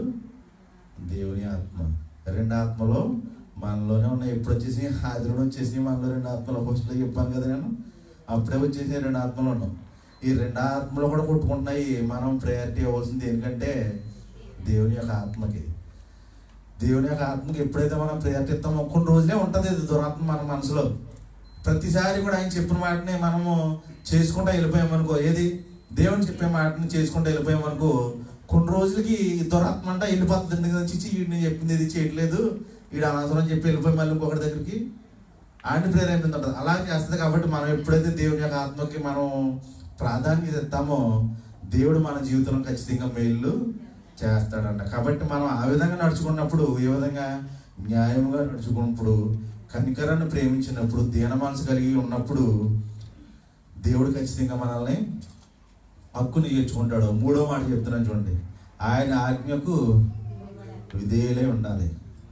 దేవుని ఆత్మ రెండు ఆత్మలు మనలోనే ఉన్నాయి ఎప్పుడు వచ్చేసి హాజరుడు వచ్చేసి మనలో రెండు ఆత్మలు ఫస్ట్లో చెప్పాను కదా నేను అప్పుడే వచ్చేసి రెండు ఆత్మలు ఉన్నాం ఈ రెండు ఆత్మలు కూడా కొట్టుకుంటున్నాయి మనం ప్రయారిటీ ఇవ్వాల్సింది ఎందుకంటే దేవుని యొక్క ఆత్మకి దేవుని యొక్క ఆత్మకి ఎప్పుడైతే మనం ప్రయారిటీ ఇస్తామో కొన్ని రోజులే ఉంటుంది ఇది దురాత్మ మన మనసులో ప్రతిసారి కూడా ఆయన చెప్పిన వాటిని మనము చేసుకుంటా వెళ్ళిపోయామనుకో ఏది దేవుని చెప్పే మాటని చేసుకుంటూ వెళ్ళిపోయామనుకో కొన్ని రోజులకి ఈ దురాత్మ అంట వెళ్ళిపోతుంది ఎందుకంటే చిచ్చి వీడిని చెప్పింది ఇది చేయట్లేదు వీడు అనవసరం చెప్పి వెళ్ళిపోయి మళ్ళీ ఇంకొకటి దగ్గరికి ఆయన ప్రేరేపిందంటారు అలా చేస్తుంది కాబట్టి మనం ఎప్పుడైతే దేవుని యొక్క ఆత్మకి మనం ప్రాధాన్యత ఇస్తామో దేవుడు మన జీవితంలో ఖచ్చితంగా మేలు చేస్తాడంట కాబట్టి మనం ఆ విధంగా నడుచుకున్నప్పుడు ఏ విధంగా న్యాయంగా నడుచుకున్నప్పుడు కనికరాన్ని ప్రేమించినప్పుడు దీన మనసు కలిగి ఉన్నప్పుడు దేవుడు ఖచ్చితంగా మనల్ని హక్కుని చేర్చుకుంటాడు మూడో మాట చెప్తున్నాను చూడండి ఆయన ఆజ్ఞకు విధేయులై ఉండాలి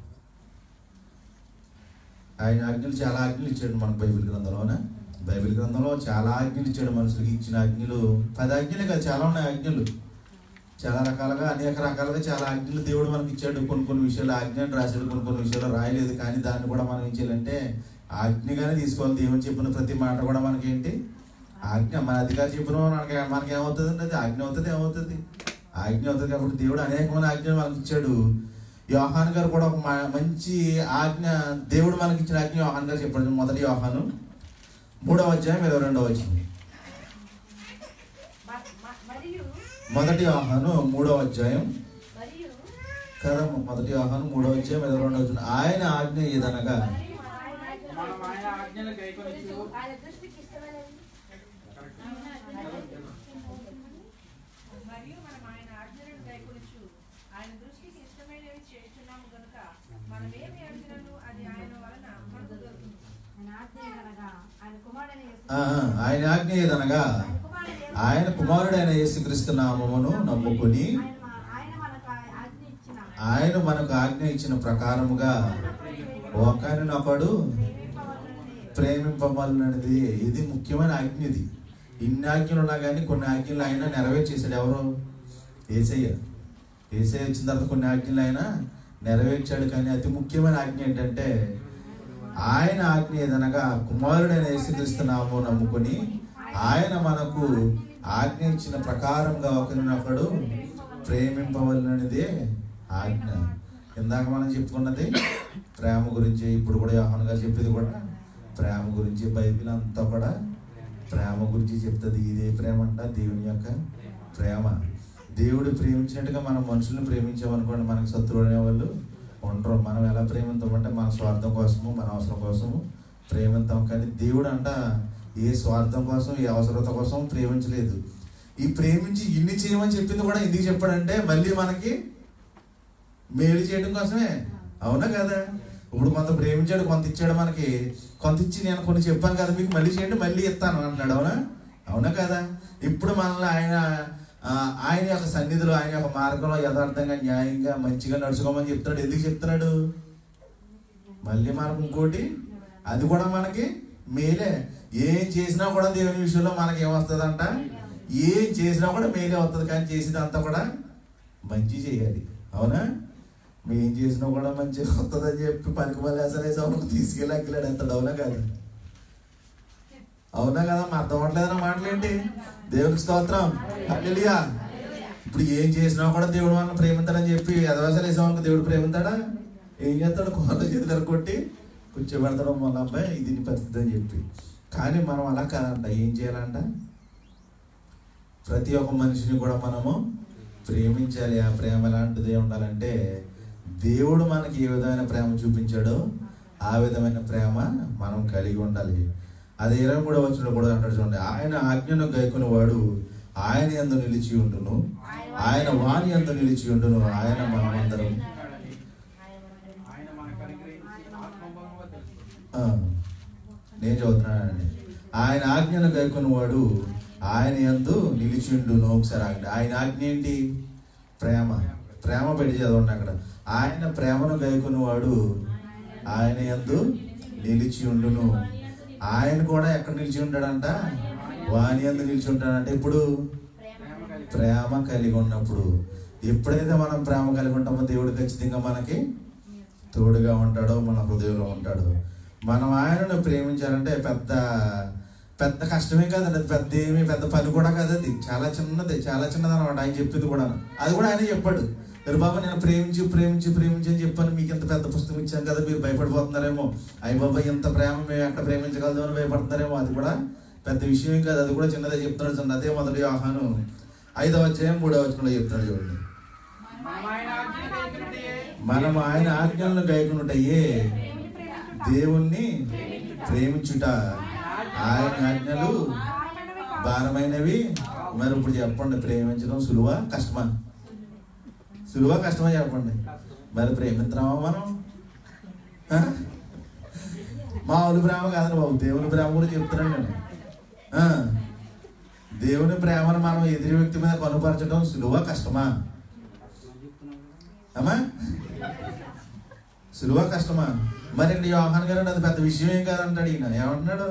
ఆయన ఆజ్ఞలు చాలా ఆజ్ఞలు ఇచ్చాడు మనకు బైబిల్ గ్రంథంలోన బైబిల్ గ్రంథంలో చాలా ఆజ్ఞలు ఇచ్చాడు మనుషులకి ఇచ్చిన ఆజ్ఞలు పది ఆజ్ఞలే కాదు చాలా ఉన్నాయి ఆజ్ఞలు చాలా రకాలుగా అనేక రకాలుగా చాలా ఆజ్ఞలు దేవుడు మనకి ఇచ్చాడు కొన్ని కొన్ని విషయాలు ఆజ్ఞను రాశాడు కొన్ని కొన్ని విషయాలు రాయలేదు కానీ దాన్ని కూడా మనం ఏం చేయాలంటే ఆజ్ఞగానే తీసుకోవాలి దేవుని చెప్పిన ప్రతి మాట కూడా మనకి ఏంటి ఆజ్ఞ మన అధికారి చెప్పిన మనకి మనకి ఏమవుతుంది అది ఆజ్ఞ అవుతుంది ఏమవుతుంది ఆజ్ఞ అవుతుంది కాబట్టి దేవుడు అనేకమైన ఆజ్ఞలు మనకి ఇచ్చాడు యోహాన్ గారు కూడా ఒక మ- మంచి ఆజ్ఞ దేవుడు మనకి ఇచ్చిన ఆజ్ఞ యోహాన్ గారు చెప్పాడు మొదటి యోహాను మూడవ అధ్యాయం ఇరవై రెండవ వచ్చింది మ- మ- మరియు మొదటి యోహాను మూడవ అధ్యాయం మరియు కదా మొదటి యోహాను మూడవ అధ్యాయం ఇరవై రెండవ వచ్చింది ఆయన ఆజ్ఞ ఏదనగా మరియు మన ఆయన మనం ఆయన ఆజ్ఞలు గైకొనొచ్చు. ఆయన దృష్టికి ఇష్టమైనది మరియు మనం ఆయన ఆజ్ఞలను గైకొనొచ్చు ఆయన దృష్టికి ఇష్టమైనవి చేస్తున్నాము గనుక మనమేమి అడిగినను అది ఆయన వలన మనకు దొరుకుతుంది ఆయన ఆజ్ఞ అనగా ఆయన కుమారుడైన యేసు ఆ, ఆ, ఆయన ఆజ్ఞ ఏదనగా ఆయన కుమారుడైన యేసు ఆయన కుమారుడైన యేసుక్రీస్తు నామమును నమ్ముకుని ఆయన మా- ఆయన మనకు ఆజ్ఞ ఇచ్చిన ఆయన మనకు ఆజ్ఞ ఇచ్చిన ప్రకారముగా ఒకరినొకడు ప్రేమింపబడినది ఇది ముఖ్యమైన ఆజ్ఞ ఇది ఇన్ని ఆజ్ఞలు ఉన్నా కానీ కొన్ని ఆజ్ఞలు ఆయన నెరవేర్చేశాడు ఎవరు ఏసయ్య ఏసయ్య వచ్చిన తర్వాత కొన్ని ఆజ్ఞలు ఆయన నెరవేర్చాడు కానీ అతి ముఖ్యమైన ఆజ్ఞ ఏంటంటే ఆయన ఆజ్ఞ ఏదనగా కుమారుడైన యేసుక్రీస్తు నామము నమ్ముకొని ఆయన మనకు ఆజ్ఞ ఇచ్చిన ప్రకారంగా ఒకరినొకడు ప్రేమింపవలనదే ఆజ్ఞ ఇందాక మనం చెప్పుకున్నది ప్రేమ గురించి ఇప్పుడు కూడా యోహాన్ గారు చెప్పేది కూడా ప్రేమ గురించి బైబిల్ అంతా కూడా ప్రేమ గురించి చెప్తుంది ఇదే ప్రేమ అంట దేవుని యొక్క ప్రేమ దేవుడు ప్రేమించినట్టుగా మనం మనుషుల్ని ప్రేమించామనుకోండి మనకు శత్రువు అనేవాళ్ళు ఉండరు మనం ఎలా ప్రేమిస్తామంటే మన స్వార్థం కోసము మన అవసరం కోసము ప్రేమిస్తాం కానీ దేవుడు అంట ఏ స్వార్థం కోసం ఏ అవసరత కోసం ప్రేమించలేదు ఈ ప్రేమించి ఇన్ని చేయమని చెప్పింది కూడా ఎందుకు చెప్పాడంటే మళ్ళీ మనకి మేలు చేయడం కోసమే అవునా కదా ఇప్పుడు కొంత ప్రేమించాడు కొంత ఇచ్చాడు మనకి కొంత ఇచ్చి నేను కొన్ని చెప్పాను కదా మీకు మళ్ళీ చేయండి మళ్ళీ ఇస్తాను అన్నాడు అవునా అవునా కదా ఇప్పుడు మనల్ని ఆయన ఆ, ఆయన యొక్క సన్నిధిలో ఆయన యొక్క మార్గంలో యథార్థంగా న్యాయంగా మంచిగా నడుచుకోమని చెప్తున్నాడు ఎందుకు చెప్తున్నాడు మళ్ళీ మనకు ఇంకోటి అది కూడా మనకి మేలే ఏం చేసినా కూడా దేవుని విషయంలో మనకి ఏమొస్తుందంట ఏం చేసినా కూడా మేలే వస్తుంది కానీ చేసేదంతా కూడా మంచి చేయాలి అవునా మేము ఏం చేసినా కూడా మంచిగా వస్తుందని చెప్పి పనికి మళ్ళీ అసలు అవును తీసుకెళ్ళి అక్కలేడు ఎంత అవునా కాదు అవునా కదా మా అర్థం అవ్వట్లేదు నా మాటలేంటి దేవునికి స్తోత్రం హల్లెలూయా ఇప్పుడు ఏం చేసినా కూడా దేవుడు వాళ్ళని ప్రేమిస్తాడని చెప్పి ఎదవేసాలు వేసేవాళ్ళకి దేవుడు ప్రేమిస్తాడా ఏం చేస్తాడు కోళ్ళ చేతులు కొట్టి కూర్చోబెడతాడు మొన్న అబ్బాయి ఇది నీ పరిస్థితి అని చెప్పి కానీ మనం అలా కాదంట ఏం చేయాలంట ప్రతి ఒక్క మనిషిని కూడా మనము ప్రేమించాలి ఆ ప్రేమ ఎలాంటిది ఉండాలంటే దేవుడు మనకి ఏ విధమైన ప్రేమ చూపించాడో ఆ విధమైన ప్రేమ మనం కలిగి ఉండాలి అది ఇరవై మూడవ వచ్చిన కూడా అంటాడు చూడండి ఆయన ఆజ్ఞను గైకుని వాడు ఆయన ఎందు నిలిచి ఉండును ఆయన వాణి ఎందు నిలిచి ఉండును ఆయన మనమందరం ఆయన మనకు అనుగ్రహించిన ఆత్మబలముగా తెలుసు ఆ, నేను చదువుతున్నానండి ఆయన ఆజ్ఞను గైకొని వాడు ఆయన ఎందు నిలిచిండును ఒకసారి ఆజ్ఞ ఆయన ఆజ్ఞ ఏంటి ప్రేమ ప్రేమ పెట్టి చదవండి అక్కడ ఆయన ప్రేమను గైకొని వాడు ఆయన ఎందు నిలిచి ఉండును ఆయన కూడా ఎక్కడ నిలిచి ఉంటాడంట వాని ఎందు నిలిచి ఉంటాడంటే ఇప్పుడు ప్రేమ కలిగి ప్రేమ కలిగి ఉన్నప్పుడు ఎప్పుడైతే మనం ప్రేమ కలిగి ఉంటామో దేవుడు ఖచ్చితంగా మనకి తోడుగా ఉంటాడో మన హృదయంలో ఉంటాడు మనం ఆయనను ప్రేమించాలంటే పెద్ద పెద్ద కష్టమే కాదండి అది పెద్ద ఏమి పెద్ద పని కూడా కాదు అది చాలా చిన్నది చాలా చిన్నది అనమాట ఆయన చెప్పింది కూడా అది కూడా ఆయన చెప్పాడు మీరు బాబా నేను ప్రేమించి ప్రేమించి ప్రేమించి అని చెప్పాను మీకు ఇంత పెద్ద పుస్తకం ఇచ్చాను కదా మీరు భయపడిపోతున్నారేమో అయ్యి బాబా ఇంత ప్రేమ మేము ఎక్కడ ప్రేమించగలదు అని భయపడుతున్నారేమో అది కూడా పెద్ద విషయం కాదు అది కూడా చిన్నదే చెప్తున్నాడు చూడండి అదే మొదటి ఆహాను ఐదవ అధ్యాయం మూడవ వచనంలో చెప్తాడు చూడండి మనం ఆయన ఆజ్ఞలు గైకొనుటయే మనం ఆయన ఆజ్ఞలను గైకునుటయ్యే దేవుణ్ణి ప్రేమించుట ఆయన ఆజ్ఞలు భారమైనవి మరి ఇప్పుడు చెప్పండి ప్రేమించడం సులువా కష్టమా సులువా కష్టమా చెప్పండి మరి ప్రేమిస్తున్నామా మనం ఆ? మామూలు ప్రేమ కాదండి బాబు దేవుని ప్రేమ గురించి చెప్తున్నాను నేను ఆ, దేవుని ప్రేమను మనం ఎదురు వ్యక్తి మీద కనుపరచడం సులువా కష్టమా అమ్మా సులువా కష్టమా మరి ఇక్కడ యోహాన్ గారు అది పెద్ద విషయం ఏం కాదంటాడు ఈయన ఏమంటున్నాడు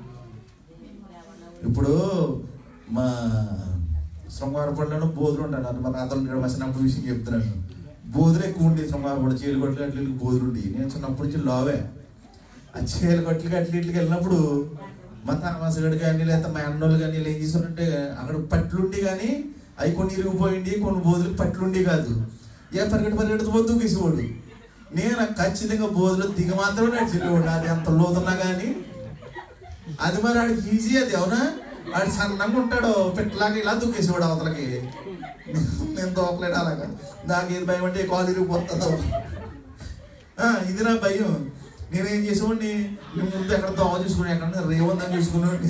ఇప్పుడు మా శృంగారపడిలో బోధులు ఉంటాడు అది మన అతను ఇక్కడ మా చిన్నప్పుడు విషయం చెప్తున్నాను బోధులు ఎక్కువ ఉండి శృంగారపడి చీలు కొట్లు అట్ల బోధులు ఉండి నేను చిన్నప్పటి నుంచి లావే ఆ చీల కొట్లకి అట్ల ఇట్లకి వెళ్ళినప్పుడు మా తామసగడు కానీ లేదా మా అన్నోళ్ళు కానీ వీళ్ళు ఏం చేశారంటే అక్కడ పట్లుండి కానీ అవి కొన్ని ఇరిగిపోయింది కొన్ని బోధులకు పట్లుండి కాదు ఏ పరిగెట్టు పరిగెడుతూ పోతూ దూకేసేవాడు నేను ఖచ్చితంగా బోధులు దిగ మాత్రం నడిచేవాడు అది ఎంత లోతున్నా కానీ అది మరి ఆడికి ఈజీ అది అవునా ఆడు సన్నంగా ఉంటాడు పెట్టలాగా ఇలా దూకేసేవాడు అవతలకి నేను దోకలేడు అలాగా నాకు ఏది భయం అంటే కాలు ఇరిగిపోతుందో ఆ, ఇది నా భయం నేనేం చేసేవాడిని నేను ముందు ఎక్కడ దోమ చూసుకుని ఎక్కడ రేవందని చూసుకునేవాడిని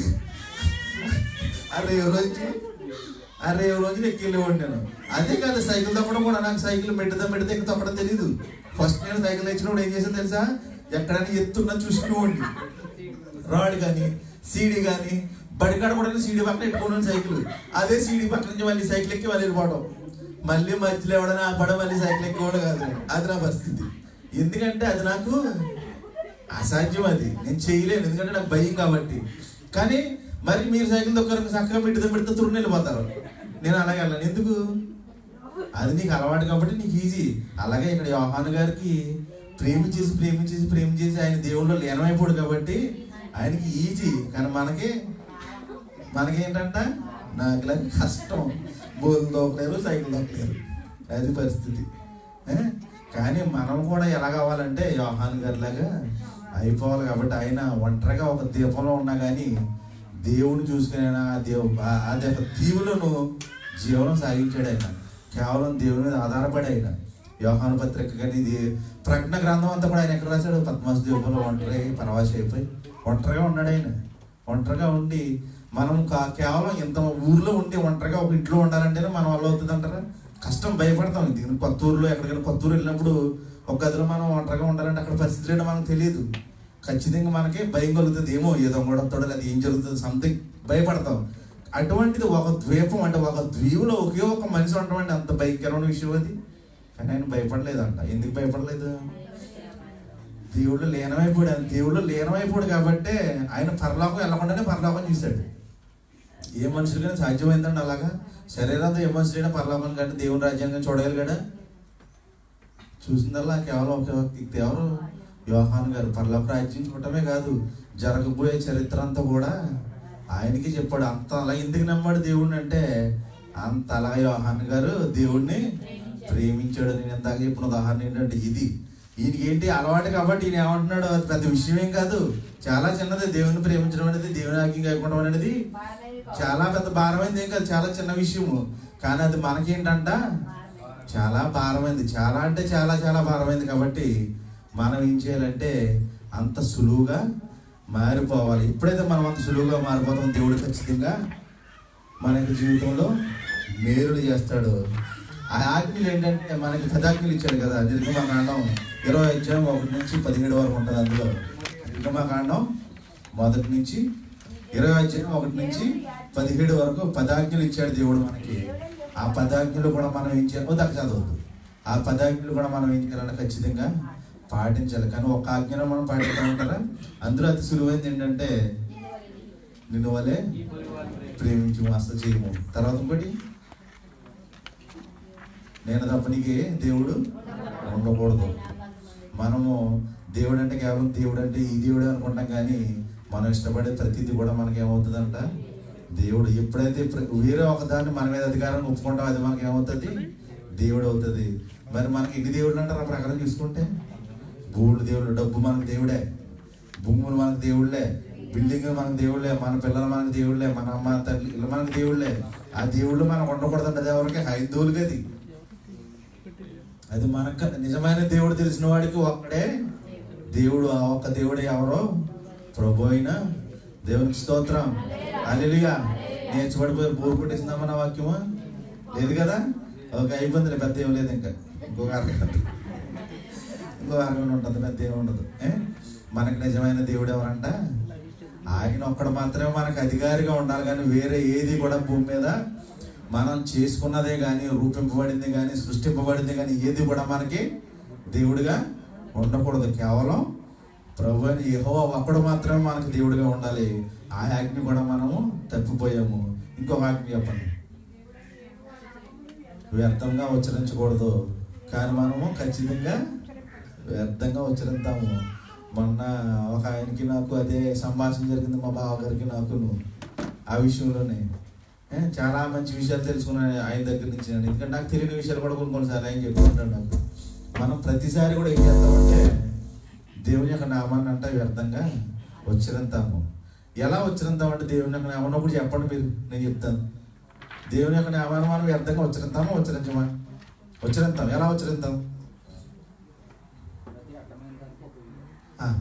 ఆ రేవు రోజు ఆ రేవు రోజు ఎక్కెళ్ళేవాడిని నేను అదే కాదు సైకిల్ తప్పడం కూడా నాకు సైకిల్ మెట్టుదా మెడితే ఎక్క తప్పడం తెలియదు ఫస్ట్ నేను సైకిల్ తెచ్చినప్పుడు ఏం చేసాను తెలుసా ఎక్కడైనా ఎత్తున్నా చూసుకునేవాడిని రాడ్ కానీ సీడీ కానీ బడికాడ కూడా సీడీ పక్కన పెట్టుకున్నాను సైకిల్ అదే సీడీ పక్క నుంచి మళ్ళీ సైకిల్ ఎక్కి మళ్ళీ వెళ్ళిపోవడం మళ్ళీ మధ్యలో ఎవడైనా ఆపడ మళ్ళీ సైకిల్ ఎక్కిపోవడం కాదు అది నా పరిస్థితి ఎందుకంటే అది నాకు అసాధ్యం అది నేను చేయలేను ఎందుకంటే నాకు భయం కాబట్టి కానీ మరి మీరు సైకిల్ దొక్కరు చక్కగా పెడితే పెడితే తురుని వెళ్ళిపోతారు నేను అలాగే వెళ్ళాను ఎందుకు అది నీకు అలవాటు కాబట్టి నీకు ఈజీ అలాగే ఇక్కడ యోహాను గారికి ప్రేమించేసి ప్రేమించేసి ప్రేమించేసి ఆయన దేవుళ్ళు లీనమైపోడు కాబట్టి ఆయనకి ఈజీ కానీ మనకి మనకేంటంట నాకు ఇలా కష్టం బోధులు దోకలేరు సైకిల్ దోకలేరు అది పరిస్థితి ఏ? కానీ మనం కూడా ఎలా కావాలంటే యోహాన్ గారిలాగా అయిపోవాలి కాబట్టి ఆయన ఒంటరిగా ఒక దీపంలో ఉన్నా కానీ దేవుని చూసుకునే ఆ దేవు ఆ- అది ఒక దీవులను జీవనం సాగించాడు ఆయన కేవలం దేవుని మీద ఆధారపడి ఆయన యోహాను పత్రిక కానీ ఇది ప్రకటన గ్రంథం అంతా కూడా ఆయన ఎక్కడ రాశాడు పద్మాసు దీపంలో ఒంటరి పరవాసి అయిపోయి ఒంటరిగా ఉన్నాడు ఆయన ఒంటరిగా ఉండి మనం కా- కేవలం ఇంత ఊర్లో ఉండి ఒంటరిగా ఒక ఇంట్లో ఉండాలంటేనే మన వల్ల అవుతుంది అంటారా కష్టం భయపడతాం దీని కొత్త ఊర్లో ఎక్కడికైనా కొత్త ఊరు వెళ్ళినప్పుడు ఒక గదిలో మనం ఒంటరిగా ఉండాలంటే అక్కడ పరిస్థితి ఏంటో మనకు తెలియదు ఖచ్చితంగా మనకి భయం కలుగుతుంది ఏమో ఏదో వస్తాడో లేదా ఏం జరుగుతుంది సంథింగ్ భయపడతాం అటువంటిది ఒక ద్వీపం అంటే ఒక ద్వీపులో ఒకే ఒక మనిషి ఉండడం అంటే అంత భయంకరమైన విషయం అది కానీ ఆయన భయపడలేదంట ఎందుకు భయపడలేదు దేవుళ్ళు లీనమైపోయాడు ఆయన దేవుళ్ళు లీనమైపోయాడు కాబట్టి ఆయన పరలోకం వెళ్ళకుండానే పరలోకం చూశాడు ఏ మనుషులకైనా సాధ్యమైందండి అలాగా శరీరంతో ఏ మనుషులైనా పరలోకం కంటే దేవుని రాజ్యాంగం చూడగలిగాడా చూసిందల్లా కేవలం ఒక వ్యక్తి ఎవరు యోహాన్ గారు పరలోక రాజ్యం చూడటమే కాదు జరగబోయే చరిత్ర అంతా కూడా ఆయనకి చెప్పాడు అంత అలా ఎందుకు నమ్మాడు దేవుడిని అంటే అంత అలా యోహాన్ గారు దేవుడిని ప్రేమించాడు నేను ఇందాక చెప్పిన ఉదాహరణ ఏంటంటే ఇది ఈయనకి ఏంటి అలవాటు కాబట్టి ఈయన ఏమంటున్నాడు అది పెద్ద విషయం ఏం కాదు చాలా చిన్నది దేవుని ప్రేమించడం అనేది దేవుని ఆజ్ఞ కాకుండా అనేది చాలా పెద్ద భారమైంది ఏం కాదు చాలా చిన్న విషయము కానీ అది మనకేంటంట చాలా భారమైంది చాలా అంటే చాలా చాలా భారమైంది కాబట్టి మనం ఏం చేయాలంటే అంత సులువుగా మారిపోవాలి ఎప్పుడైతే మనం అంత సులువుగా మారిపోతాం దేవుడు ఖచ్చితంగా మన యొక్క జీవితంలో మేలుడు చేస్తాడు ఆ ఆజ్ఞలు ఏంటంటే మనకి పదాజ్ఞలు ఇచ్చాడు కదా నిర్గమకాండం ఇరవై అధ్యాయం ఒకటి నుంచి పదిహేడు వరకు ఉంటుంది అందులో నిర్గమకాండం మొదటి నుంచి ఇరవై అధ్యాయం ఒకటి నుంచి పదిహేడు వరకు పదాజ్ఞలు ఇచ్చాడు దేవుడు మనకి ఆ పదాజ్ఞలు కూడా మనం ఏం చేయాలి వద్దు అక్కడ చదవద్దు ఆ పదాజ్ఞలు కూడా మనం ఏం చేయాలంటే ఖచ్చితంగా పాటించాలి కానీ ఒక ఆజ్ఞను మనం పాటించాలంటారా అందులో అతి సులువైంది ఏంటంటే నిన్ను వలే ఈ పరివారం ప్రేమించు అసలు చేయము తర్వాత ఇంకోటి నేను తప్ప నీకే దేవుడు ఉండకూడదు మనము దేవుడు అంటే కేవలం దేవుడు అంటే ఈ దేవుడే అనుకుంటాం కానీ మనం ఇష్టపడే ప్రతిదీ కూడా మనకి ఏమవుతుందంట దేవుడు ఎప్పుడైతే ప్ర- వేరే ఒక దాన్ని మన మీద అధికారాన్ని ఒప్పుకుంటాం అది మనకి ఏమవుతుంది దేవుడు అవుతుంది మరి మనకి ఎన్ని దేవుళ్ళు అంటారు ఆ ప్రకారం చూసుకుంటే భూములు దేవుడు డబ్బు మనకు దేవుడే భూములు మనకు దేవుళ్ళే బిల్డింగ్ మనకు దేవుళ్ళే మన పిల్లలు మనకు దేవుళ్ళే మన అమ్మ తల్లి ఇల్లు మనకు దేవుళ్ళే ఆ దేవుళ్ళు మనకు ఉండకూడదంట అది ఎవరికి హైందువులకి అది అది మనకు నిజమైన దేవుడు తెలిసిన వాడికి ఒక్కడే దేవుడు ఆ ఒక్క దేవుడే ఎవరో ప్రభు అయిన దేవునికి స్తోత్రం అలెలుగా నేర్చుబడిపోయి బోరు కొట్టేసిందమ్మా నా వాక్యమా లేదు కదా ఒక అయిపోయింది పెద్ద ఏం లేదు ఇంకా ఇంకొక అరగంట ఇంకో అరగంట ఉంటుంది పెద్ద ఏమి ఉండదు ఏ? మనకు నిజమైన దేవుడు ఎవరంట ఆయన ఒక్కడు మాత్రమే మనకు అధికారిగా ఉండాలి కానీ వేరే ఏది కూడా భూమి మీద మనం చేసుకున్నదే కానీ రూపింపబడింది కానీ సృష్టింపబడింది కానీ ఏది కూడా మనకి దేవుడిగా ఉండకూడదు కేవలం ప్రభు అని యెహోవా ఒక్కడు మాత్రమే మనకు దేవుడిగా ఉండాలి ఆ ఆజ్ఞ కూడా మనము తప్పిపోయాము ఇంకొక ఆజ్ఞ చెప్పండి వ్యర్థంగా ఉచ్చరించకూడదు కానీ మనము ఖచ్చితంగా వ్యర్థంగా ఉచ్చరిస్తాము మొన్న ఒక ఆయనకి నాకు అదే సంభాషణ జరిగింది మా బావగారికి నాకును ఆ విషయంలోనే ఏ, చాలా మంచి విషయాలు తెలుసుకున్నాను ఆయన దగ్గర నుంచి నేను ఎందుకంటే నాకు తెలియని విషయాలు కూడా కొన్ని కొన్నిసార్లు ఆయన చెప్తూ ఉంటాడు నాకు మనం ప్రతిసారి కూడా ఏం చేస్తామంటే దేవుని యొక్క నామాన్ని అంటే వ్యర్థంగా ఉచ్చరిస్తాము ఎలా ఉచ్చరిస్తామంటే దేవుని యొక్క నామాన్ని ఒకటి చెప్పండి మీరు నేను చెప్తాను దేవుని యొక్క నామాన్ని మనం వ్యర్థంగా ఉచ్చరిస్తామా ఉచ్చరించమా ఉచ్చరిస్తాం ఎలా ఉచ్చరిస్తాం ప్రతి అడ్డమైన దానికి ఒక విలువ. ఆ.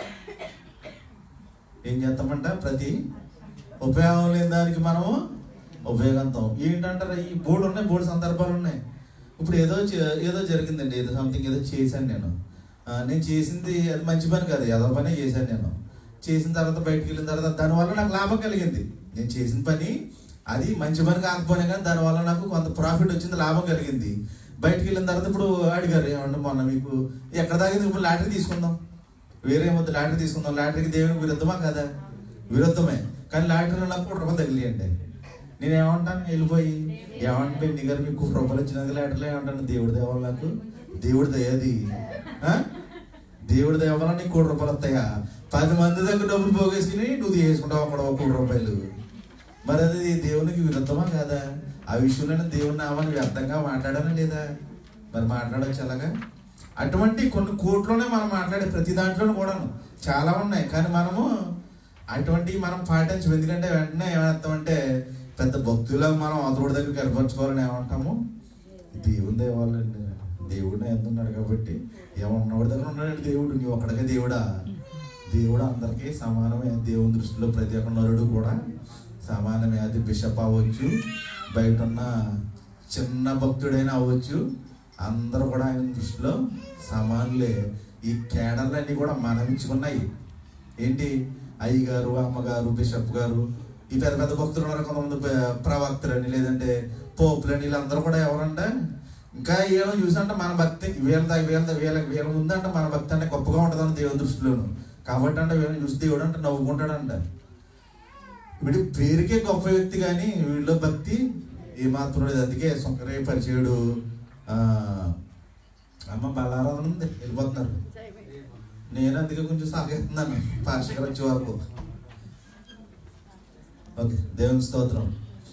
ఏం చేస్తామంట ప్రతి ఉపయోగం లేని దానికి మనము ఉపయోగంతాం ఏంటంటారు ఈ బోర్డు ఉన్నాయి బోర్డు సందర్భాలు ఉన్నాయి ఇప్పుడు ఏదో చే- ఏదో జరిగిందండి ఏదో సంథింగ్ ఏదో చేశాను నేను ఆ, నేను చేసింది అది మంచి పని కాదు ఏదో పనే చేశాను నేను చేసిన తర్వాత బయటికి వెళ్ళిన తర్వాత దానివల్ల నాకు లాభం కలిగింది నేను చేసిన పని అది మంచి పని కాకపోయినా కానీ దానివల్ల నాకు కొంత ప్రాఫిట్ వచ్చింది లాభం కలిగింది బయటికి వెళ్ళిన తర్వాత ఇప్పుడు అడిగారు ఏమంటే మొన్న మీకు ఎక్కడ దాగింది ఇప్పుడు లాటరీ తీసుకుందాం వేరే వద్దు లాటరీ తీసుకుందాం లాటరీకి దేవునికి విరుద్ధమా కదా విరుద్ధమే కానీ లాటరీలో నాకు కోటి రూపాయలు తగిలియండి నేను ఏమంటాను వెళ్ళిపోయి ఏమంటే నీ గారు మీకు కోటి రూపాయలు వచ్చినందుకు లాటరీలో ఏమంటాను దేవుడి దేవాలి నాకు దేవుడి దయది ఆ? దేవుడి దయ వల్ల నీకు కోటి రూపాయలు వస్తాయా పది మంది దగ్గర డబ్బులు పోగేసుకుని నువ్వు తీసుకుంటావు అక్కడ ఒక కోటి రూపాయలు మరి అది దేవునికి విరుద్ధమా కాదా ఆ విషయంలో దేవుని నామాన్ని వ్యర్థంగా మాట్లాడానా లేదా మరి మాట్లాడచ్చు అలాగా అటువంటి కొన్ని కోట్లోనే మనం మాట్లాడే ప్రతి దాంట్లోనూ కూడాను చాలా ఉన్నాయి కానీ మనము అటువంటివి మనం పాటించం ఎందుకంటే వెంటనే ఏమంటామంటే పెద్ద భక్తులా మనం అతడు దగ్గర కనపరచుకోవాలని ఏమంటాము దేవుని దేవాలండి దేవుడు ఎందున్నాడు కాబట్టి ఏమన్నవాడి దగ్గర ఉన్నాడండి దేవుడు నీ ఒక్కడికే దేవుడా దేవుడు అందరికీ సమానమే దేవుని దృష్టిలో ప్రతి ఒక్క నరుడు కూడా సమానమే అది బిషప్ అవ్వచ్చు బయట ఉన్న చిన్న భక్తుడైనా అవ్వచ్చు అందరూ కూడా ఆయన దృష్టిలో సమానులే ఈ కేడర్లన్నీ కూడా మనం ఇచ్చుకున్నాయి ఏంటి అయ్యగారు అమ్మగారు బిషప్ గారు ఈ పెద్ద పెద్ద భక్తులు ఉన్నారు కొంతమంది ప్ర- ప్రవక్తలని లేదంటే పోపులని వీళ్ళందరూ కూడా ఎవరంటే ఇంకా వీళ్ళని చూసంటే మన భక్తి వీళ్ళ వీళ్ళ వీళ్ళ వీళ్ళ ముందంటే మన భక్తి అంటే గొప్పగా ఉంటుందని దేవుని దృష్టిలోను కాబట్టి అంటే వీళ్ళని చూసి దేవుడు అంటే నవ్వుకుంటాడంట వీడి పేరుకే గొప్ప వ్యక్తి కానీ వీళ్ళలో భక్తి ఏమాత్రం లేదు అందుకే సుంకరే పరిచయుడు ఆ, అమ్మ బలారాధన ఉంది వెళ్ళిపోతున్నారు నేను అందుకే కొంచెం సాగేస్తున్నాను పాస్టర్ గారు వచ్చే వరకు ఓకే దేవుని స్తోత్రం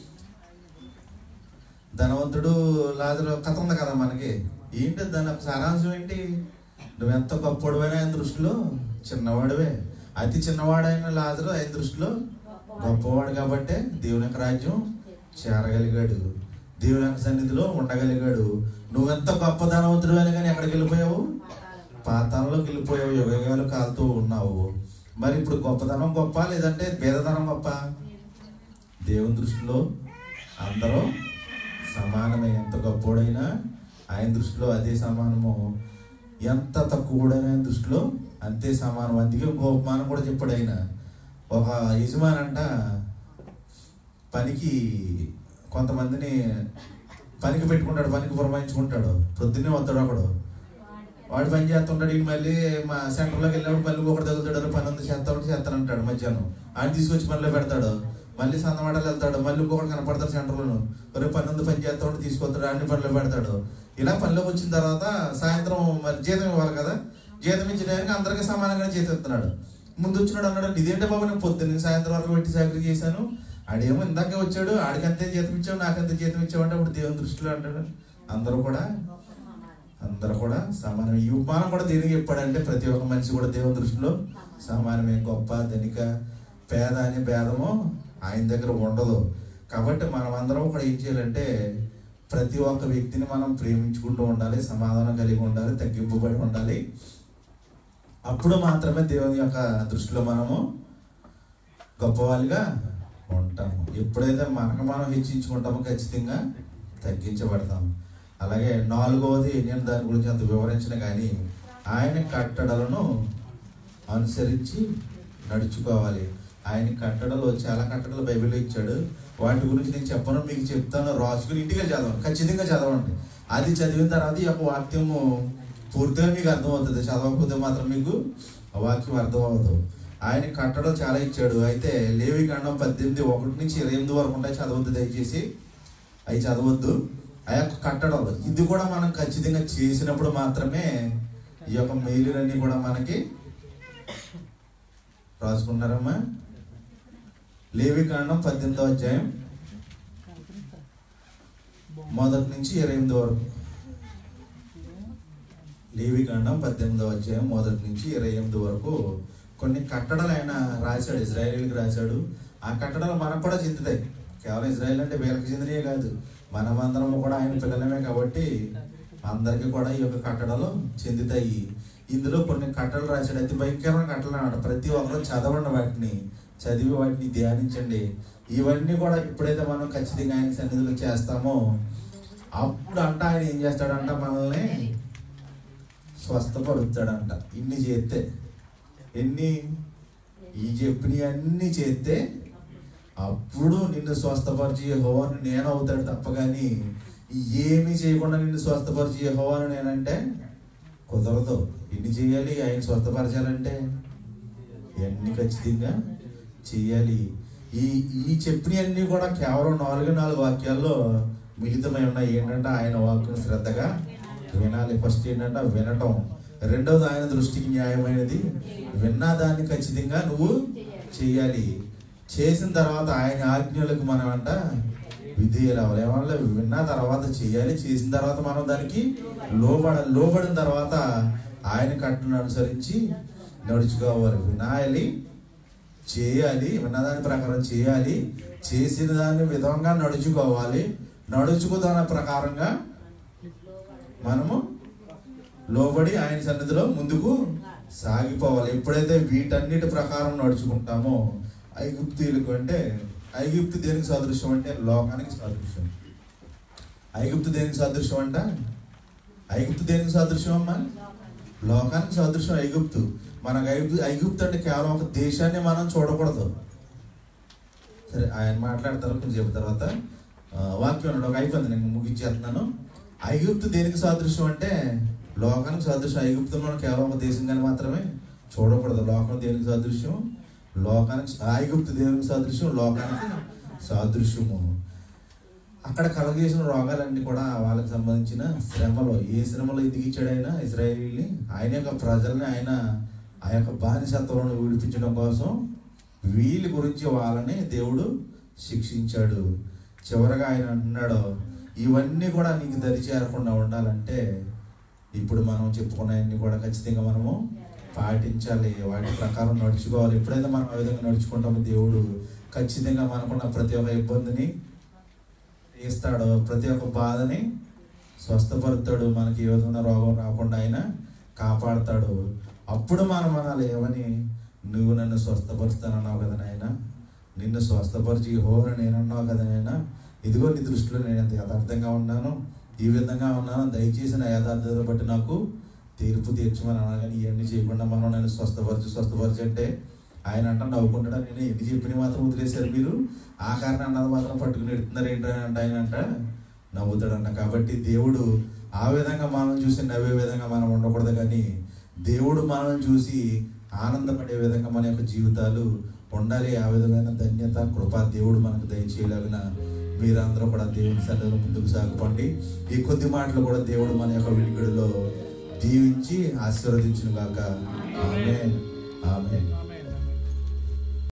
ధనవంతుడు లాజరు కథ ఉంది కదా మనకి ఏంటి దాని యొక్క సారాంశం ఏంటి నువ్వెంత గొప్పవాడివైనా ఆయన దృష్టిలో చిన్నవాడివే అతి చిన్నవాడైన లాజరు ఆయన దృష్టిలో గొప్పవాడు కాబట్టే దేవుని యొక్క రాజ్యం చేరగలిగాడు దేవుని యొక్క సన్నిధిలో ఉండగలిగాడు నువ్వెంత గొప్ప ధనవంతుడు కానీ ఎక్కడికి వెళ్ళిపోయావు పాతాళంలోకి వెళ్ళిపోయావు యుగయుగాలు కాలుతూ ఉన్నావు మరి ఇప్పుడు గొప్పతనం గొప్ప లేదంటే భేదతనం గొప్ప దేవుని దృష్టిలో అందరూ సమానమే ఎంత గొప్పోడైనా ఆయన దృష్టిలో అదే సమానము ఎంత తక్కువడైనా ఆయన దృష్టిలో అంతే సమానం అందుకే ఇంకో ఉపమానం కూడా చెప్పాడు ఆయన ఒక యజమానంట పనికి కొంతమందిని పనికి పెట్టుకుంటాడు పనికి పురమాయించుకుంటాడు పొద్దున్నే వస్తాడు ఒకడు వాడు పని చేస్తుంటాడు ఈయన మళ్ళీ మా సెంటర్లోకి వెళ్ళినప్పుడు మళ్ళీ ఒకటి తగులుతాడు పని ఉంది చేస్తా ఉంటే చేస్తానంటాడు మధ్యాహ్నం ఆయన తీసుకొచ్చి పనిలో పెడతాడు మళ్ళీ సందమాడలు వెళ్తాడు మళ్ళీ ఇంకొకటి కనపడతాడు సెంటర్లోను ఒరే పని ఉంది పని చేస్తా ఉంటే తీసుకొస్తాడు అన్ని పనిలో పెడతాడు ఇలా పనిలోకి వచ్చిన తర్వాత సాయంత్రం మరి జీతం ఇవ్వాలి కదా జీతం ఇచ్చిన టైంకి అందరికీ సమానంగా జీతం ఇస్తున్నాడు ముందు వచ్చినాడు అన్నాడు ఇదేంటే బాబు నేను పొద్దున్న సాయంత్రం వరకు పెట్టి చాకరీ చేశాను ఆడేమో ఇందాకే వచ్చాడు ఆడికి అంతే జీతం ఇచ్చావు నాకంతే జీతం ఇచ్చావు అంటే అప్పుడు దేవుని దృష్టిలో అంటాడు అందరూ కూడా అందరూ కూడా సమానం ఈ ఉపమానం కూడా దేనికి చెప్పాడంటే ప్రతి ఒక్క మనిషి కూడా దేవుని దృష్టిలో సమానమే గొప్ప ధనిక పేద అనే భేదము ఆయన దగ్గర ఉండదు కాబట్టి మనం అందరం కూడా ఏం చేయాలంటే ప్రతి ఒక్క వ్యక్తిని మనం ప్రేమించుకుంటూ ఉండాలి సమాధానం కలిగి ఉండాలి తగ్గింపబడి ఉండాలి అప్పుడు మాత్రమే దేవుని యొక్క దృష్టిలో మనము గొప్పవాళ్ళుగా ఉంటాము ఎప్పుడైతే మనకు మనం హెచ్చించుకుంటామో ఖచ్చితంగా తగ్గించబడతాము అలాగే నాలుగవది నేను దాని గురించి అంత వివరించిన కానీ ఆయన కట్టడలను అనుసరించి నడుచుకోవాలి ఆయన కట్టడలో చాలా కట్టడలు బైబిల్లో ఇచ్చాడు వాటి గురించి నేను చెప్పను మీకు చెప్తాను రాసుకుని ఇంటికి చదవండి ఖచ్చితంగా చదవండి అది చదివిన తర్వాత ఈ యొక్క వాక్యము పూర్తిగా మీకు అర్థమవుతుంది చదవకపోతే మాత్రం మీకు ఆ వాక్యం అర్థం అవ్వదు ఆయన కట్టడం చాలా ఇచ్చాడు అయితే లేవి కాండం పద్దెనిమిది ఒకటి నుంచి ఇరవై ఎనిమిది వరకు ఉంటాయి చదవద్దు దయచేసి అవి చదవద్దు ఆ యొక్క కట్టడం ఇది కూడా మనం ఖచ్చితంగా చేసినప్పుడు మాత్రమే ఈ యొక్క మెయిలులన్నీ కూడా మనకి రాసుకున్నారమ్మా లేవి కాండం పద్దెనిమిదో అధ్యాయం మొదటి నుంచి ఇరవై ఎనిమిది వరకు లేవి కాండం పద్దెనిమిదో అధ్యాయం మొదటి నుంచి ఇరవై ఎనిమిది వరకు కొన్ని కట్టడలు ఆయన రాశాడు ఇజ్రాయేలీకి రాశాడు ఆ కట్టడలు మనకు కూడా చెందుతాయి కేవలం ఇజ్రాయెల్ అంటే వీళ్ళకి చెందినవే కాదు మనమందరం కూడా ఆయన పిల్లలమే కాబట్టి అందరికీ కూడా ఈ యొక్క కట్టడలు చెందుతాయి ఇందులో కొన్ని కట్టలు రాశాడు అతి భయంకరమైన కట్టలు అన్నాడు ప్రతి ఒక్కరు చదవండి వాటిని చదివి వాటిని ధ్యానించండి ఇవన్నీ కూడా ఎప్పుడైతే మనం ఖచ్చితంగా ఆయన సన్నిధిలో చేస్తామో అప్పుడు అంట ఆయన ఏం చేస్తాడంట మనల్ని స్వస్థపరుస్తాడంట ఇన్ని చేస్తే ఎన్ని ఈ చెప్పినవి అన్ని చేస్తే అప్పుడు నిన్ను స్వస్థపరిచి యెహోవాను నేను అవుతాడు తప్ప కానీ ఏమీ చేయకుండా నిన్ను స్వస్థపరిచి యెహోవాను నేనంటే కుదరదు ఎన్ని చేయాలి ఆయన స్వస్థపరచాలంటే ఇవన్నీ ఖచ్చితంగా చేయాలి ఈ ఈ చెప్పినవన్నీ కూడా కేవలం నాలుగు నాలుగు వాక్యాల్లో మిళితమై ఉన్నాయి ఏంటంటే ఆయన వాక్యం శ్రద్ధగా వినాలి ఫస్ట్ ఏంటంటే వినటం రెండవది ఆయన దృష్టికి న్యాయమైనది విన్నా దాన్ని ఖచ్చితంగా నువ్వు చేయాలి చేసిన తర్వాత ఆయన ఆజ్ఞలకు మనం అంట విధేయులు అవ్వాలి ఏమన్నా విన్న తర్వాత చేయాలి చేసిన తర్వాత మనం దానికి లోబడ లోబడిన తర్వాత ఆయన కట్టును అనుసరించి నడుచుకోవాలి వినాలి చేయాలి విన్నదాని ప్రకారం చేయాలి చేసిన దాని విధంగా నడుచుకోవాలి నడుచుకు దాని ప్రకారంగా మనము లోబడి ఆయన సన్నిధిలో ముందుకు సాగిపోవాలి ఎప్పుడైతే వీటన్నిటి ప్రకారం నడుచుకుంటామో ఐగుప్తీయులకు అంటే ఐగుప్తు దేనికి సాదృశ్యం అంటే లోకానికి సాదృశ్యం ఐగుప్తు దేనికి సాదృశ్యం అంట ఐగుప్తు దేనికి సాదృశ్యం అమ్మా లోకానికి సాదృశ్యం ఐగుప్తు మనకు ఐగుప్తు ఐగుప్తు అంటే కేవలం ఒక దేశాన్ని మనం చూడకూడదు సరే ఆయన మాట్లాడతారు కొంచెం చెప్పిన తర్వాత ఆ, వాక్యం అన్నాడు ఒక అయిపోయింది నేను ముగించేస్తున్నాను ఐగుప్తు దేనికి సాదృశ్యం అంటే లోకానికి సాదృశ్యం ఐగుప్తు మనం కేవలం ఒక దేశంగానే మాత్రమే చూడకూడదు లోకం దేనికి సాదృశ్యం లోకానికి ఐగుప్తు దేనికి సాదృశ్యం లోకానికి సాదృశ్యము అక్కడ కలగజేసిన రోగాలన్నీ కూడా వాళ్ళకి సంబంధించిన శ్రమలో ఏ శ్రమలో ఎందుకు ఇచ్చాడు ఆయన ఇజ్రాయేలీని ఆయన యొక్క ప్రజల్ని ఆయన ఆ యొక్క బానిసత్వంలో విడిపించడం కోసం వీళ్ళ గురించి వాళ్ళని దేవుడు శిక్షించాడు చివరగా ఆయన అంటున్నాడు ఇవన్నీ కూడా నీకు దరి చేరకుండా ఉండాలంటే ఇప్పుడు మనం చెప్పుకున్నవన్నీ కూడా ఖచ్చితంగా మనము పాటించాలి వాటి ప్రకారం నడుచుకోవాలి ఎప్పుడైతే మనం ఆ విధంగా నడుచుకుంటామో దేవుడు ఖచ్చితంగా మనకున్న ప్రతి ఒక్క ఇబ్బందిని తీస్తాడు ప్రతి ఒక్క బాధని స్వస్థపరుతాడు మనకి ఏ విధమైన రోగం రాకుండా ఆయన కాపాడతాడు అప్పుడు మనం అనాలి ఏమని నువ్వు నన్ను స్వస్థపరుస్తానన్నావు కదా నాయన నిన్ను స్వస్థపరిచి హోను నేనన్నావు కదా నాయన ఇదిగో నీ దృష్టిలో నేను ఎంత యథార్థంగా ఉన్నాను ఈ విధంగా ఉన్నాను దయచేసి నా యథార్థత బట్టి నాకు తీర్పు తీర్చమని అన్నా కానీ ఇవన్నీ చేయకుండా మనం నన్ను స్వస్థపరిచి స్వస్థపరిచి అంటే ఆయన అంట నవ్వుకుంటాడా నేను ఎన్ని చెప్పిన మాత్రం వదిలేశారు మీరు ఆ కారణం అన్నది మాత్రం పట్టుకుని ఎడుతున్నారు ఏంటని అంటే ఆయన అంట నవ్వుతాడంట కాబట్టి దేవుడు ఆ విధంగా మనం చూసి నవ్వే విధంగా మనం ఉండకూడదు కానీ దేవుడు మనల్ని చూసి ఆనందపడే విధంగా మన యొక్క జీవితాలు ఉండాలి ఆ విధమైన ధన్యత కృప దేవుడు మనకు దయచేయలాగిన మీరందరూ కూడా దేవుని సన్నిధిలో ముందుకు సాగుపండి ఈ కొద్ది మాటలు కూడా దేవుడు మన యొక్క వినికిడిలో దీవించి ఆశీర్వదించును గాక ఆమె ఆమె